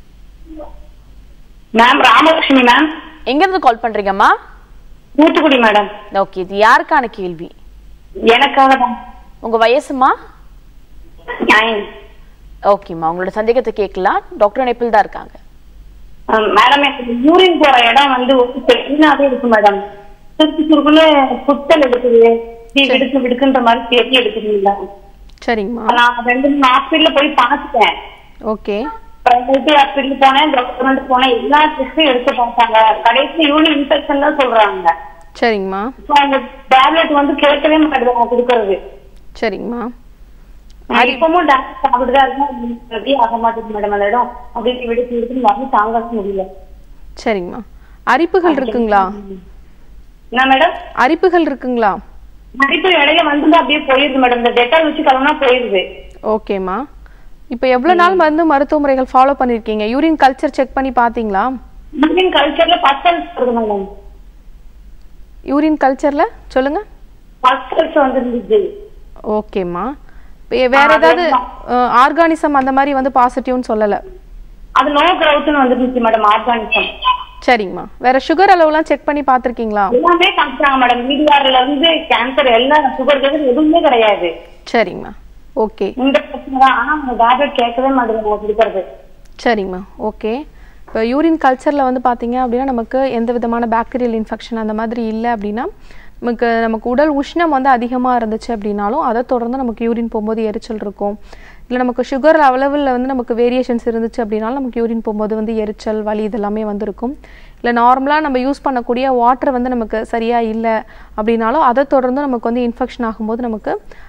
மேம் ராமலட்சுமி மேம் எங்க இருந்து கால் பண்றீங்கம்மா தூத்துக்குடி மேடம் ஓகே இது யாருக்கான கேள்வி எனக்காக தான் உங்க வயசுமா நைன் ஓகேம்மா உங்களோட சந்தேகத்தை கேட்கலாம் டாக்டர் இணைப்பில் தான் இருக்காங்க மேடம் எனக்கு யூரின் போற இடம் வந்து ஒரு பெயினாவே இருக்கு மேடம் சுருக்கு சுருக்குன்னு குத்தல் எடுக்குது இப்படி விடுக்கு விடுக்குன்ற மாதிரி தேடி எடுக்குதுங்களா சரிங்கம்மா நான் ரெண்டு மூணு ஹாஸ்பிட்டல்ல போய் பார்த்துட்டேன் ஓகே பிரைவேட் ஹாஸ்பிட்டல் போனேன் கவர்மெண்ட் போனேன் எல்லா டெஸ்டும் எடுத்து பார்த்தாங்க கடைசி யூரின் இன்ஃபெக்ஷன் தான் சொல்றாங்க சரிங்கம்மா இப்போ அந்த டேப்லெட் வந்து கேட்கவே மாட்டேங்குது கொடுக்கறது சரிங்கம்மா நான் இப்பவும் டாக்டர் சாப்பிட்டுதான் இருக்கேன் அப்படியே ஆக மாட்டேங்குது மேடம் அந்த இடம் அப்படியே விடுத்து விடுத்து வந்து தாங்கவே முடியல சரிங்கம்மா அரிப்புகள் இருக்குங்களா என்ன மேடம் அரிப்புகள் இருக்குங்களா மதிப்பு இடையில வந்து அப்படியே போயிருது மேடம் இந்த டெட்டால் வச்சு கலனா போயிருது ஓகேம்மா இப்போ எவ்வளோ நாள் வந்து மருத்துவ முறைகள் ஃபாலோ பண்ணியிருக்கீங்க யூரின் கல்ச்சர் செக் பண்ணி பார்த்தீங்களா இந்தியன் கல்ச்சர்ல பர்சன்ஸ் வருது மேடம் யூரின் கல்ச்சரில் சொல்லுங்கள் பர்சன்ஸ் வந்துருந்துச்சு ஓகேம்மா இப்போ வேற ஏதாவது ஆர்கானிசம் அந்த மாதிரி வந்து பாசிட்டிவ்னு சொல்லலை அது நோ கிரவுத்னு வந்துருந்துச்சு மேடம் ஆர்கானிசம் சரிங்கம்மா வேற சுகர் அளவுலாம் செக் பண்ணி பார்த்துருக்கீங்களா எல்லாமே காமிச்சாங்க மேடம் மீடியார்ல இருந்து கேன்சர் எல்லாம் சுகர் எதுவுமே கிடையாது சரிங்கம்மா ஓகே இந்த பிரச்சனை தான் ஆனா அவங்க டேப்லெட் கேட்கவே மாட்டேங்குது கொடுக்கறது சரிங்கம்மா ஓகே இப்போ யூரின் கல்ச்சரில் வந்து பார்த்தீங்க அப்படின்னா நமக்கு எந்த விதமான பாக்டீரியல் இன்ஃபெக்ஷன் அந்த மாதிரி இல்லை அப்படின்னா நமக்கு நமக்கு உடல் உஷ்ணம் வந்து அதிகமாக இருந்துச்சு அப்படின்னாலும் அதை தொடர்ந்து நமக்கு யூரின் போகும்போது எரிச்சல் இருக்கும் இல்லை நமக்கு சுகர் அளவில் வந்து நமக்கு வேரியேஷன்ஸ் இருந்துச்சு அப்படின்னாலும் நமக்கு யூரின் போகும்போது வந்து எரிச்சல் வலி இதெல்லாமே வந்து இருக்கும் இல்லை நார்மலாக நம்ம யூஸ் பண்ணக்கூடிய வாட்டர் வந்து நமக்கு சரியாக இல்லை அப்படின்னாலும் அதை தொடர்ந்து நமக்கு வந்து இன்ஃபெக்ஷன் ஆகும்போது நமக்கு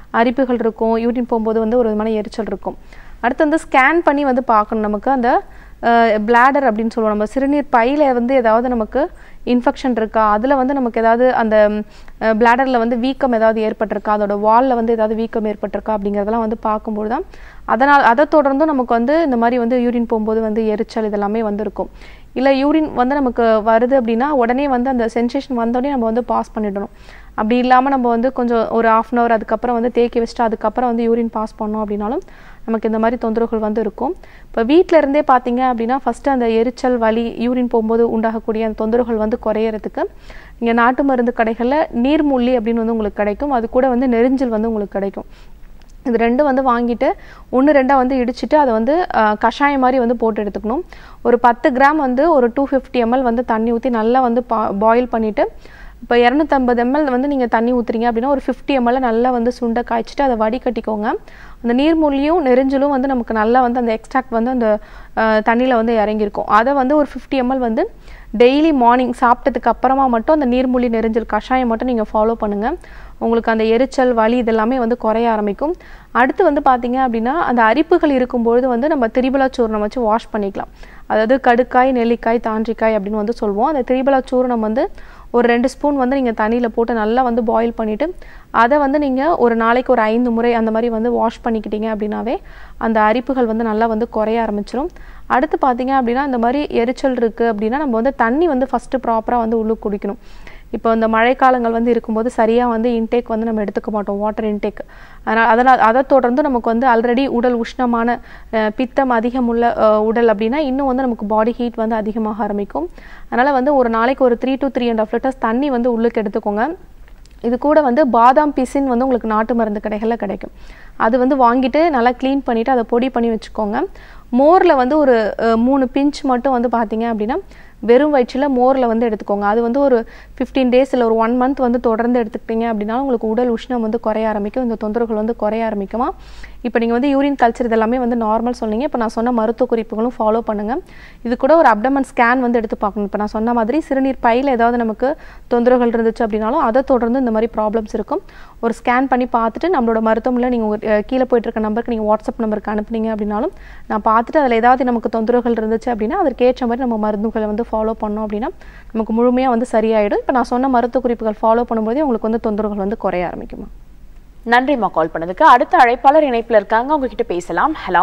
அரிப்புகள் இருக்கும் யூரின் போகும்போது வந்து ஒரு விதமான எரிச்சல் இருக்கும் அடுத்து வந்து ஸ்கேன் பண்ணி வந்து பார்க்கணும் நமக்கு அந்த பிளாடர் அப்படின்னு சொல்லுவோம் நம்ம சிறுநீர் பையில வந்து ஏதாவது நமக்கு இன்ஃபெக்ஷன் இருக்கா அதில் வந்து நமக்கு ஏதாவது அந்த பிளாடரில் வந்து வீக்கம் ஏதாவது ஏற்பட்டிருக்கா அதோட வாலில் வந்து ஏதாவது வீக்கம் ஏற்பட்டிருக்கா அப்படிங்கிறதெல்லாம் வந்து பார்க்கும்போது தான் அதனால் அதை தொடர்ந்தும் நமக்கு வந்து இந்த மாதிரி வந்து யூரின் போகும்போது வந்து எரிச்சல் இதெல்லாமே வந்து இருக்கும் இல்லை யூரின் வந்து நமக்கு வருது அப்படின்னா உடனே வந்து அந்த சென்சேஷன் வந்தோடனே நம்ம வந்து பாஸ் பண்ணிடணும் அப்படி இல்லாமல் நம்ம வந்து கொஞ்சம் ஒரு ஆஃப் அன் ஹவர் அதுக்கப்புறம் வந்து தேக்கி வச்சுட்டு அதுக்கப்புறம் வந்து யூரின் பாஸ் பண்ணோம் அப்படின்னாலும் நமக்கு இந்த மாதிரி தொந்தரவுகள் வந்து இருக்கும் இப்போ வீட்டில் இருந்தே பார்த்தீங்க அப்படின்னா ஃபஸ்ட்டு அந்த எரிச்சல் வலி யூரின் போகும்போது உண்டாகக்கூடிய அந்த தொந்தரவுகள் வந்து குறையறதுக்கு இங்கே நாட்டு மருந்து கடைகளில் நீர்மூழ்கி அப்படின்னு வந்து உங்களுக்கு கிடைக்கும் அது கூட வந்து நெரிஞ்சல் வந்து உங்களுக்கு கிடைக்கும் இது ரெண்டும் வந்து வாங்கிட்டு ஒன்று ரெண்டாக வந்து இடிச்சிட்டு அதை வந்து அஹ், கஷாயம் மாதிரி வந்து போட்டு எடுத்துக்கணும் ஒரு பத்து கிராம் வந்து ஒரு டூ ஃபிஃப்டி எம்எல் வந்து தண்ணி ஊற்றி நல்லா வந்து பா பாயில் பண்ணிவிட்டு இப்போ இரநூத்தம்பது எம்எல் வந்து நீங்கள் தண்ணி ஊற்றுறீங்க அப்படின்னா ஒரு ஃபிஃப்டி எம்எல் நல்லா வந்து சுண்டை காய்ச்சிட்டு அதை வடிகட்டிக்கோங்க அந்த நீர்மூலியும் நெரிஞ்சலும் வந்து நமக்கு நல்லா வந்து அந்த எக்ஸ்ட்ராக்ட் வந்து அந்த தண்ணியில் வந்து இறங்கியிருக்கும் அதை வந்து ஒரு ஃபிஃப்டி எம்எல் வந்து டெய்லி மார்னிங் சாப்பிட்டதுக்கு அப்புறமா மட்டும் அந்த நீர்மூலி நெரிஞ்சல் கஷாயம் மட்டும் நீங்கள் ஃபாலோ பண்ணுங்கள் உங்களுக்கு அந்த எரிச்சல் வலி இதெல்லாமே வந்து குறைய ஆரம்பிக்கும் அடுத்து வந்து பார்த்தீங்க அப்படின்னா அந்த அரிப்புகள் இருக்கும்பொழுது வந்து நம்ம திரிபலா சூர்ணம் வச்சு வாஷ் பண்ணிக்கலாம் அதாவது கடுக்காய் நெல்லிக்காய் தாண்டிக்காய் அப்படின்னு வந்து சொல்லுவோம் அந்த திரிபலா சூர்ணம் வந்து ஒரு ரெண்டு ஸ்பூன் வந்து நீங்கள் தண்ணியில் போட்டு நல்லா வந்து பாயில் பண்ணிவிட்டு அதை வந்து நீங்கள் ஒரு நாளைக்கு ஒரு ஐந்து முறை அந்த மாதிரி வந்து வாஷ் பண்ணிக்கிட்டீங்க அப்படின்னாவே அந்த அரிப்புகள் வந்து நல்லா வந்து குறைய ஆரம்பிச்சிரும் அடுத்து பார்த்தீங்க அப்படின்னா இந்த மாதிரி எரிச்சல் இருக்குது அப்படின்னா நம்ம வந்து தண்ணி வந்து ஃபஸ்ட்டு ப்ராப்பராக வந்து உள்ளுக்கு குடிக்கணும் இப்போ இந்த மழைக்காலங்கள் வந்து இருக்கும்போது சரியாக வந்து இன்டேக் வந்து நம்ம எடுத்துக்க மாட்டோம் வாட்டர் இன்டேக் அதனால் அதனால் அதை தொடர்ந்து நமக்கு வந்து ஆல்ரெடி உடல் உஷ்ணமான அஹ், பித்தம் அதிகமுள்ள அஹ், உடல் அப்படின்னா இன்னும் வந்து நமக்கு பாடி ஹீட் வந்து அதிகமாக ஆரம்பிக்கும் அதனால் வந்து ஒரு நாளைக்கு ஒரு three to three and half litres தண்ணி வந்து உள்ளுக்கு எடுத்துக்கோங்க இது கூட வந்து பாதாம் பிசின் வந்து உங்களுக்கு நாட்டு மருந்து கடைகளில் கிடைக்கும் அது வந்து வாங்கிட்டு நல்லா க்ளீன் பண்ணிவிட்டு அதை பொடி பண்ணி வச்சுக்கோங்க மோரில் வந்து ஒரு அஹ், மூணு பிஞ்ச் மட்டும் வந்து பார்த்தீங்க அப்படின்னா வெறும் வயிற்றில் மோரில் வந்து எடுத்துக்கோங்க அது வந்து ஒரு ஃபிஃப்டீன் டேஸ் இல்லை ஒரு ஒன் மந்த் வந்து தொடர்ந்து எடுத்துக்கிட்டீங்க அப்படின்னா உங்களுக்கு உடல் உஷ்ணம் வந்து குறைய ஆரம்பிக்கும் இந்த தொந்தரவுகள் வந்து குறைய ஆரம்பிக்குமா இப்போ நீங்கள் வந்து யூரின் கல்ச்சர் இதெல்லாமே வந்து நார்மல் சொன்னீங்க இப்போ நான் சொன்ன மருத்துவ குறிப்புகளும் ஃபாலோ பண்ணுங்கள் இது கூட ஒரு அப்டமன் ஸ்கேன் வந்து எடுத்து பார்க்கணும் இப்போ நான் சொன்ன மாதிரி சிறுநீர் பையில் ஏதாவது நமக்கு தொந்தரவுகள் இருந்துச்சு அப்படின்னாலும் அதை தொடர்ந்து இந்த மாதிரி ப்ராப்ளம்ஸ் இருக்கும் ஒரு ஸ்கேன் பண்ணி பார்த்துட்டு நம்மளோட மருத்துவமனையில் நீங்கள் கீழே போயிட்டு இருக்க நம்பருக்கு நீங்கள் வாட்ஸ்அப் நம்பருக்கு அனுப்புனீங்க அப்படின்னாலும் நான் பார்த்துட்டு அதில் ஏதாவது நமக்கு தொந்தரவுகள் இருந்துச்சு அப்படின்னா அதற்கேற்ற மாதிரி நம்ம மருந்துகளை வந்து ஃபாலோ பண்ணோம் அப்படின்னா நமக்கு முழுமையாக வந்து சரியாயிடும் இப்போ நான் சொன்ன மருத்துவ குறிப்புகள் ஃபாலோ பண்ணும்போதே உங்களுக்கு வந்து தொந்தரவுகள் வந்து குறைய ஆரம்பிக்குமா நன்றிம்மா கால் பண்ணதுக்கு அடுத்த அழைப்பாளர் இணைப்புல இருக்காங்க உங்ககிட்ட பேசலாம் ஹலோ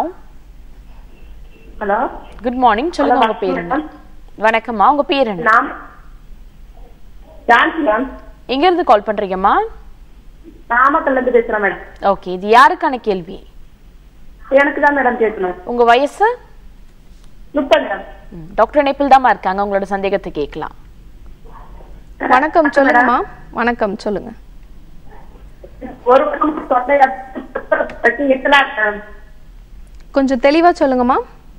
ஹலோ குட் மார்னிங் சொல்லுங்க உங்க பேர் என்ன வணக்கம்மா உங்க பேர் என்ன நான் ஜான்சி மேம் எங்க இருந்து கால் பண்றீங்கம்மா நாமக்கல்ல இருந்து பேசுறேன் மேடம் ஓகே இது யாருக்கான கேள்வி எனக்கு தான் மேடம் கேட்கணும் உங்க வயசு முப்பது மேடம் ம், டாக்டர் இணைப்பில் தாம்மா இருக்காங்க உங்களோட சந்தேகத்தை கேட்கலாம் வணக்கம் சொல்லுங்கம்மா வணக்கம் சொல்லுங்க ஒரு வருஷம் தொண்டை பற்றி இருக்கலாம் மேடம் கொஞ்சம் தெளிவா சொல்லுங்கம்மா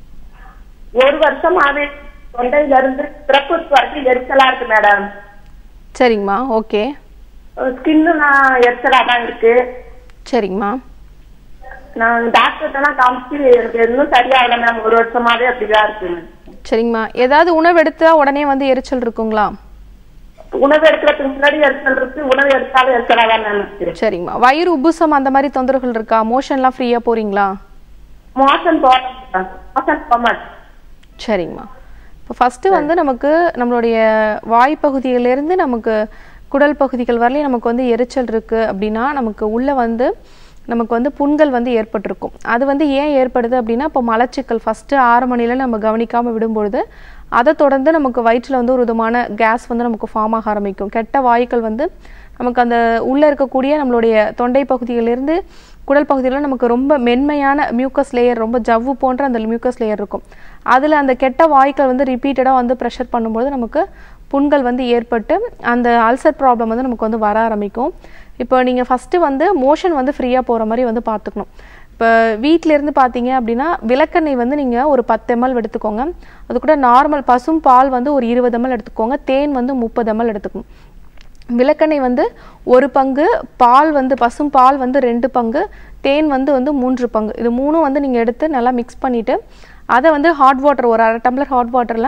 ஒரு வருஷமாவே தொண்டையில இருந்து பிறப்பு வரைக்கும் எரிச்சலா இருக்கு மேடம் சரிங்கம்மா ஓகே ஸ்கின்னு நான் எரிச்சலா தான் இருக்கு சரிங்கம்மா நான் டாக்டர்கிட்ட எல்லாம் காமிச்சு எனக்கு இன்னும் சரியாகல மேம் ஒரு வருஷமாவே அப்படிதான் இருக்கு சரிங்கம்மா ஏதாவது உணவு எடுத்தா உடனே வந்து எரிச்சல் இருக்குங்களா உணவு எடுக்கிறதுக்கு முன்னாடி எரிச்சல் இருக்கு உணவு எடுத்தாலும் எரிச்சலா தான் மேம் இருக்கு சரிங்கம்மா வயிறு உப்புசம் அந்த மாதிரி தொந்தரவுகள் இருக்கா மோஷன்லாம் ஃப்ரீயா போறீங்களா மோசன் போறேன் மோசன் போக மாட்டேன் சரிங்கம்மா இப்போ ஃபஸ்ட்டு வந்து நமக்கு நம்மளுடைய வாய் பகுதியிலேருந்து நமக்கு குடல் பகுதிகள் வரலையும் நமக்கு வந்து எரிச்சல் இருக்குது அப்படின்னா நமக்கு உள்ளே வந்து நமக்கு வந்து புண்கள் வந்து ஏற்பட்டிருக்கும் அது வந்து ஏன் ஏற்படுது அப்படின்னா இப்போ மலச்சிக்கல் ஃபஸ்ட்டு ஆறு மணில நம்ம கவனிக்காமல் விடும்பொழுது அதை தொடர்ந்து நமக்கு வயிற்றில் வந்து ஒரு விதமான கேஸ் வந்து நமக்கு ஃபார்ம் ஆக ஆரம்பிக்கும் கெட்ட வாயுக்கள் வந்து நமக்கு அந்த உள்ளே இருக்கக்கூடிய நம்மளுடைய தொண்டை பகுதியிலிருந்து குடல் பகுதியில் நமக்கு ரொம்ப மென்மையான மியூக்கஸ் லேயர் ரொம்ப ஜவ்வு போன்ற அந்த மியூக்கஸ் லேயர் இருக்கும் அதில் அந்த கெட்ட வாயுக்கள் வந்து ரிப்பீட்டடாக வந்து ப்ரெஷர் பண்ணும்போது நமக்கு புண்கள் வந்து ஏற்பட்டு அந்த அல்சர் ப்ராப்ளம் வந்து நமக்கு வந்து வர ஆரம்பிக்கும் இப்போ நீங்கள் ஃபஸ்ட்டு வந்து மோஷன் வந்து ஃப்ரீயாக போகிற மாதிரி வந்து பார்த்துக்கணும் இப்போ வீட்டிலேருந்து பார்த்தீங்க அப்படின்னா விளக்கெண்ணெய் வந்து நீங்கள் ஒரு பத்து எம்எல் எடுத்துக்கோங்க அது கூட நார்மல் பசும் பால் வந்து ஒரு இருபது எம்எல் எடுத்துக்கோங்க தேன் வந்து முப்பது எம்எல் எடுத்துக்கணும் விளக்கெண்ணெய் வந்து ஒரு பங்கு பால் வந்து பசும் பால் வந்து ரெண்டு பங்கு தேன் வந்து வந்து மூன்று பங்கு இது மூணும் வந்து நீங்கள் எடுத்து நல்லா மிக்ஸ் பண்ணிவிட்டு அதை வந்து ஹாட் வாட்டர் ஒரு அரை டம்ளர் ஹாட் வாட்டரில்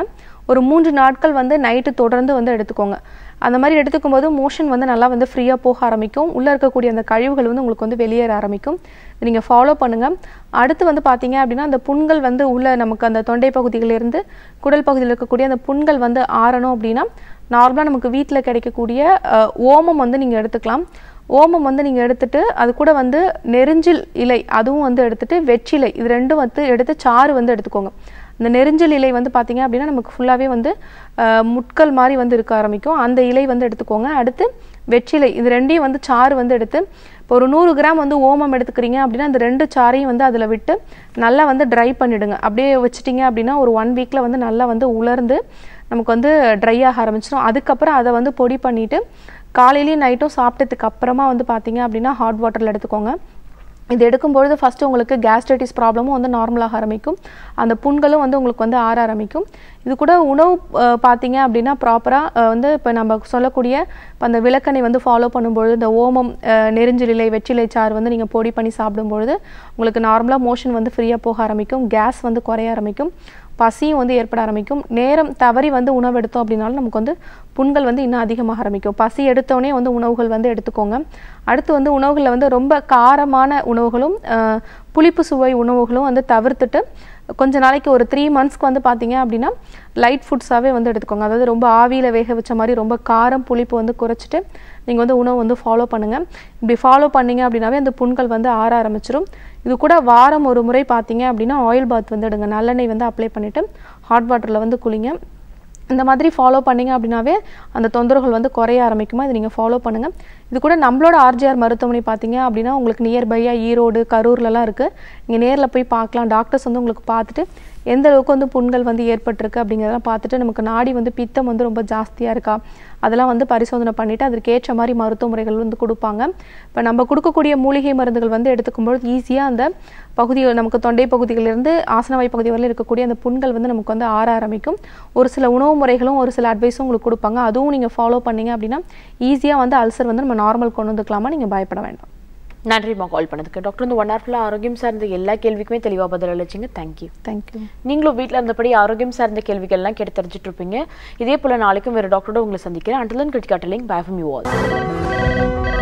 ஒரு மூன்று நாட்கள் வந்து நைட்டு தொடர்ந்து வந்து எடுத்துக்கோங்க அந்த மாதிரி எடுத்துக்கும் போது மோஷன் வந்து நல்லா வந்து ஃப்ரீயாக போக ஆரம்பிக்கும் உள்ளே இருக்கக்கூடிய அந்த கழிவுகள் வந்து உங்களுக்கு வந்து வெளியேற ஆரம்பிக்கும் நீங்கள் ஃபாலோ பண்ணுங்கள் அடுத்து வந்து பார்த்தீங்க அப்படின்னா அந்த புண்கள் வந்து உள்ள நமக்கு அந்த தொண்டை பகுதியிலிருந்து குடல் பகுதியில் இருக்கக்கூடிய அந்த புண்கள் வந்து ஆறணும் அப்படின்னா நார்மலாக நமக்கு வீட்டில் கிடைக்கக்கூடிய அஹ், ஓமம் வந்து நீங்கள் எடுத்துக்கலாம் ஓமம் வந்து நீங்கள் எடுத்துட்டு அது கூட வந்து நெரிஞ்சில் இலை அதுவும் வந்து எடுத்துட்டு வெற்றிலை இது ரெண்டும் வந்து எடுத்து சாறு வந்து எடுத்துக்கோங்க இந்த நெரிஞ்சல் இலை வந்து பார்த்தீங்க அப்படின்னா நமக்கு ஃபுல்லாகவே வந்து அஹ், முட்கள் மாதிரி வந்து இருக்க ஆரம்பிக்கும் அந்த இலை வந்து எடுத்துக்கோங்க அடுத்து வெற்றிலை இது ரெண்டையும் வந்து சாறு வந்து எடுத்து இப்போ ஒரு நூறு கிராம் வந்து ஓமம் எடுத்துக்கிறீங்க அப்படின்னா அந்த ரெண்டு சாறையும் வந்து அதில் விட்டு நல்லா வந்து ட்ரை பண்ணிடுங்க அப்படியே வச்சிட்டிங்க அப்படின்னா ஒரு ஒன் வீக்கில் வந்து நல்லா வந்து உலர்ந்து நமக்கு வந்து ட்ரை ஆக ஆரம்பிச்சிடும் அதுக்கப்புறம் அதை வந்து பொடி பண்ணிவிட்டு காலையிலையும் நைட்டும் சாப்பிட்டதுக்கு அப்புறமா வந்து பார்த்தீங்க அப்படின்னா ஹாட் வாட்டரில் எடுத்துக்கோங்க இது எடுக்கும்பொழுது ஃபஸ்ட்டு உங்களுக்கு கேஸ்ட்ரைட்டிஸ் ப்ராப்ளமும் வந்து நார்மலாக ஆரம்பிக்கும் அந்த புண்களும் வந்து உங்களுக்கு வந்து ஆற ஆரம்பிக்கும் இது கூட உணவு அஹ், பார்த்தீங்க அப்படின்னா ப்ராப்பராக வந்து இப்போ நம்ம சொல்லக்கூடிய இப்போ அந்த விளக்கணை வந்து ஃபாலோ பண்ணும்பொழுது இந்த ஓமம் அஹ், நெரிஞ்சிலிலை வெற்றிலை சாறு வந்து நீங்கள் பொடி பண்ணி சாப்பிடும்பொழுது உங்களுக்கு நார்மலாக மோஷன் வந்து ஃப்ரீயாக போக ஆரம்பிக்கும் கேஸ் வந்து குறைய ஆரம்பிக்கும் பசியும் வந்து ஏற்பட ஆரம்பிக்கும் நேரம் தவறி வந்து உணவு எடுத்தோம் அப்படின்னாலும் நமக்கு வந்து புண்கள் வந்து இன்னும் அதிகமாக ஆரம்பிக்கும் பசி எடுத்தோடனே வந்து உணவுகள் வந்து எடுத்துக்கோங்க அடுத்து வந்து உணவுகளில் வந்து ரொம்ப காரமான உணவுகளும் அஹ், புளிப்பு சுவை உணவுகளும் வந்து தவிர்த்துட்டு கொஞ்ச நாளைக்கு ஒரு த்ரீ மந்த்ஸ்க்கு வந்து பார்த்தீங்க அப்படின்னா லைட் ஃபுட்ஸாகவே வந்து எடுத்துக்கோங்க அதாவது ரொம்ப ஆவியில் வேக வச்ச மாதிரி ரொம்ப காரம் புளிப்பு வந்து குறைச்சிட்டு நீங்கள் வந்து உணவு வந்து ஃபாலோ பண்ணுங்கள் இப்படி ஃபாலோ பண்ணீங்க அப்படின்னாவே அந்த புண்கள் வந்து ஆற ஆரம்பிச்சிடும் இது கூட வாரம் ஒரு முறை பார்த்தீங்க அப்படின்னா ஆயில் பாத் வந்து எடுங்க நல்லெண்ணெய் வந்து அப்ளை பண்ணிவிட்டு ஹாட் வாட்டரில் வந்து குளிங்க இந்த மாதிரி ஃபாலோ பண்ணீங்க அப்படின்னாவே அந்த தொந்தரவுகள் வந்து குறைய ஆரம்பிக்குமா இது நீங்கள் ஃபாலோ பண்ணுங்கள் இது கூட நம்மளோட ஆர்ஜிஆர் மருத்துவமனை பார்த்தீங்க அப்படின்னா உங்களுக்கு நியர்பையாக ஈரோடு கரூர்லலாம் இருக்குது நீங்கள் நேரில் போய் பார்க்கலாம் டாக்டர்ஸ் வந்து உங்களுக்கு பார்த்துட்டு எந்த அளவுக்கு வந்து புண்கள் வந்து ஏற்பட்டிருக்கு அப்படிங்கிறதெல்லாம் பார்த்துட்டு நமக்கு நாடி வந்து பித்தம் வந்து ரொம்ப ஜாஸ்தியாக இருக்கா அதெல்லாம் வந்து பரிசோதனை பண்ணிவிட்டு அதற்கு ஏற்ற மாதிரி மருத்துவ முறைகள் வந்து கொடுப்பாங்க இப்போ நம்ம கொடுக்கக்கூடிய மூலிகை மருந்துகள் வந்து எடுத்துக்கும்பொழுது ஈஸியாக அந்த பகுதி நமக்கு தொண்டை பகுதிகளிலிருந்து ஆசனவாய் பகுதி வரையிலும் இருக்கக்கூடிய அந்த புண்கள் வந்து நமக்கு வந்து ஆற ஆரம்பிக்கும் ஒரு சில உணவு முறைகளும் ஒரு சில அட்வைஸும் உங்களுக்கு கொடுப்பாங்க அதுவும் நீங்கள் ஃபாலோ பண்ணீங்க அப்படின்னா ஈஸியாக வந்து அல்சர் வந்து நம்ம நார்மல் கொண்டு வந்துக்கலாமா நீங்கள் பயப்பட வேண்டாம் நன்றிம்மா கால் பண்ணதுக்கு டாக்டர் வந்து ஒன் ஹவர்ஃபுல்லாக ஆரோக்கியம் சார்ந்த எல்லா கேள்விக்குமே தெளிவாக பதில் அளிச்சிங்க தேங்க்யூ தேங்க்யூ நீங்களும் வீட்டில் இருந்தபடி ஆரோக்கியம் சார்ந்த கேள்விகள்லாம் கேட்டு தெரிஞ்சுட்டு இருப்பீங்க இதே போல் நாளைக்கும் வேறு டாக்டரோட உங்களை சந்திக்கிறேன் அண்டலன் கிரிட்டிகாட்டலிங் பை ஃப்ரம் யூ ஆல்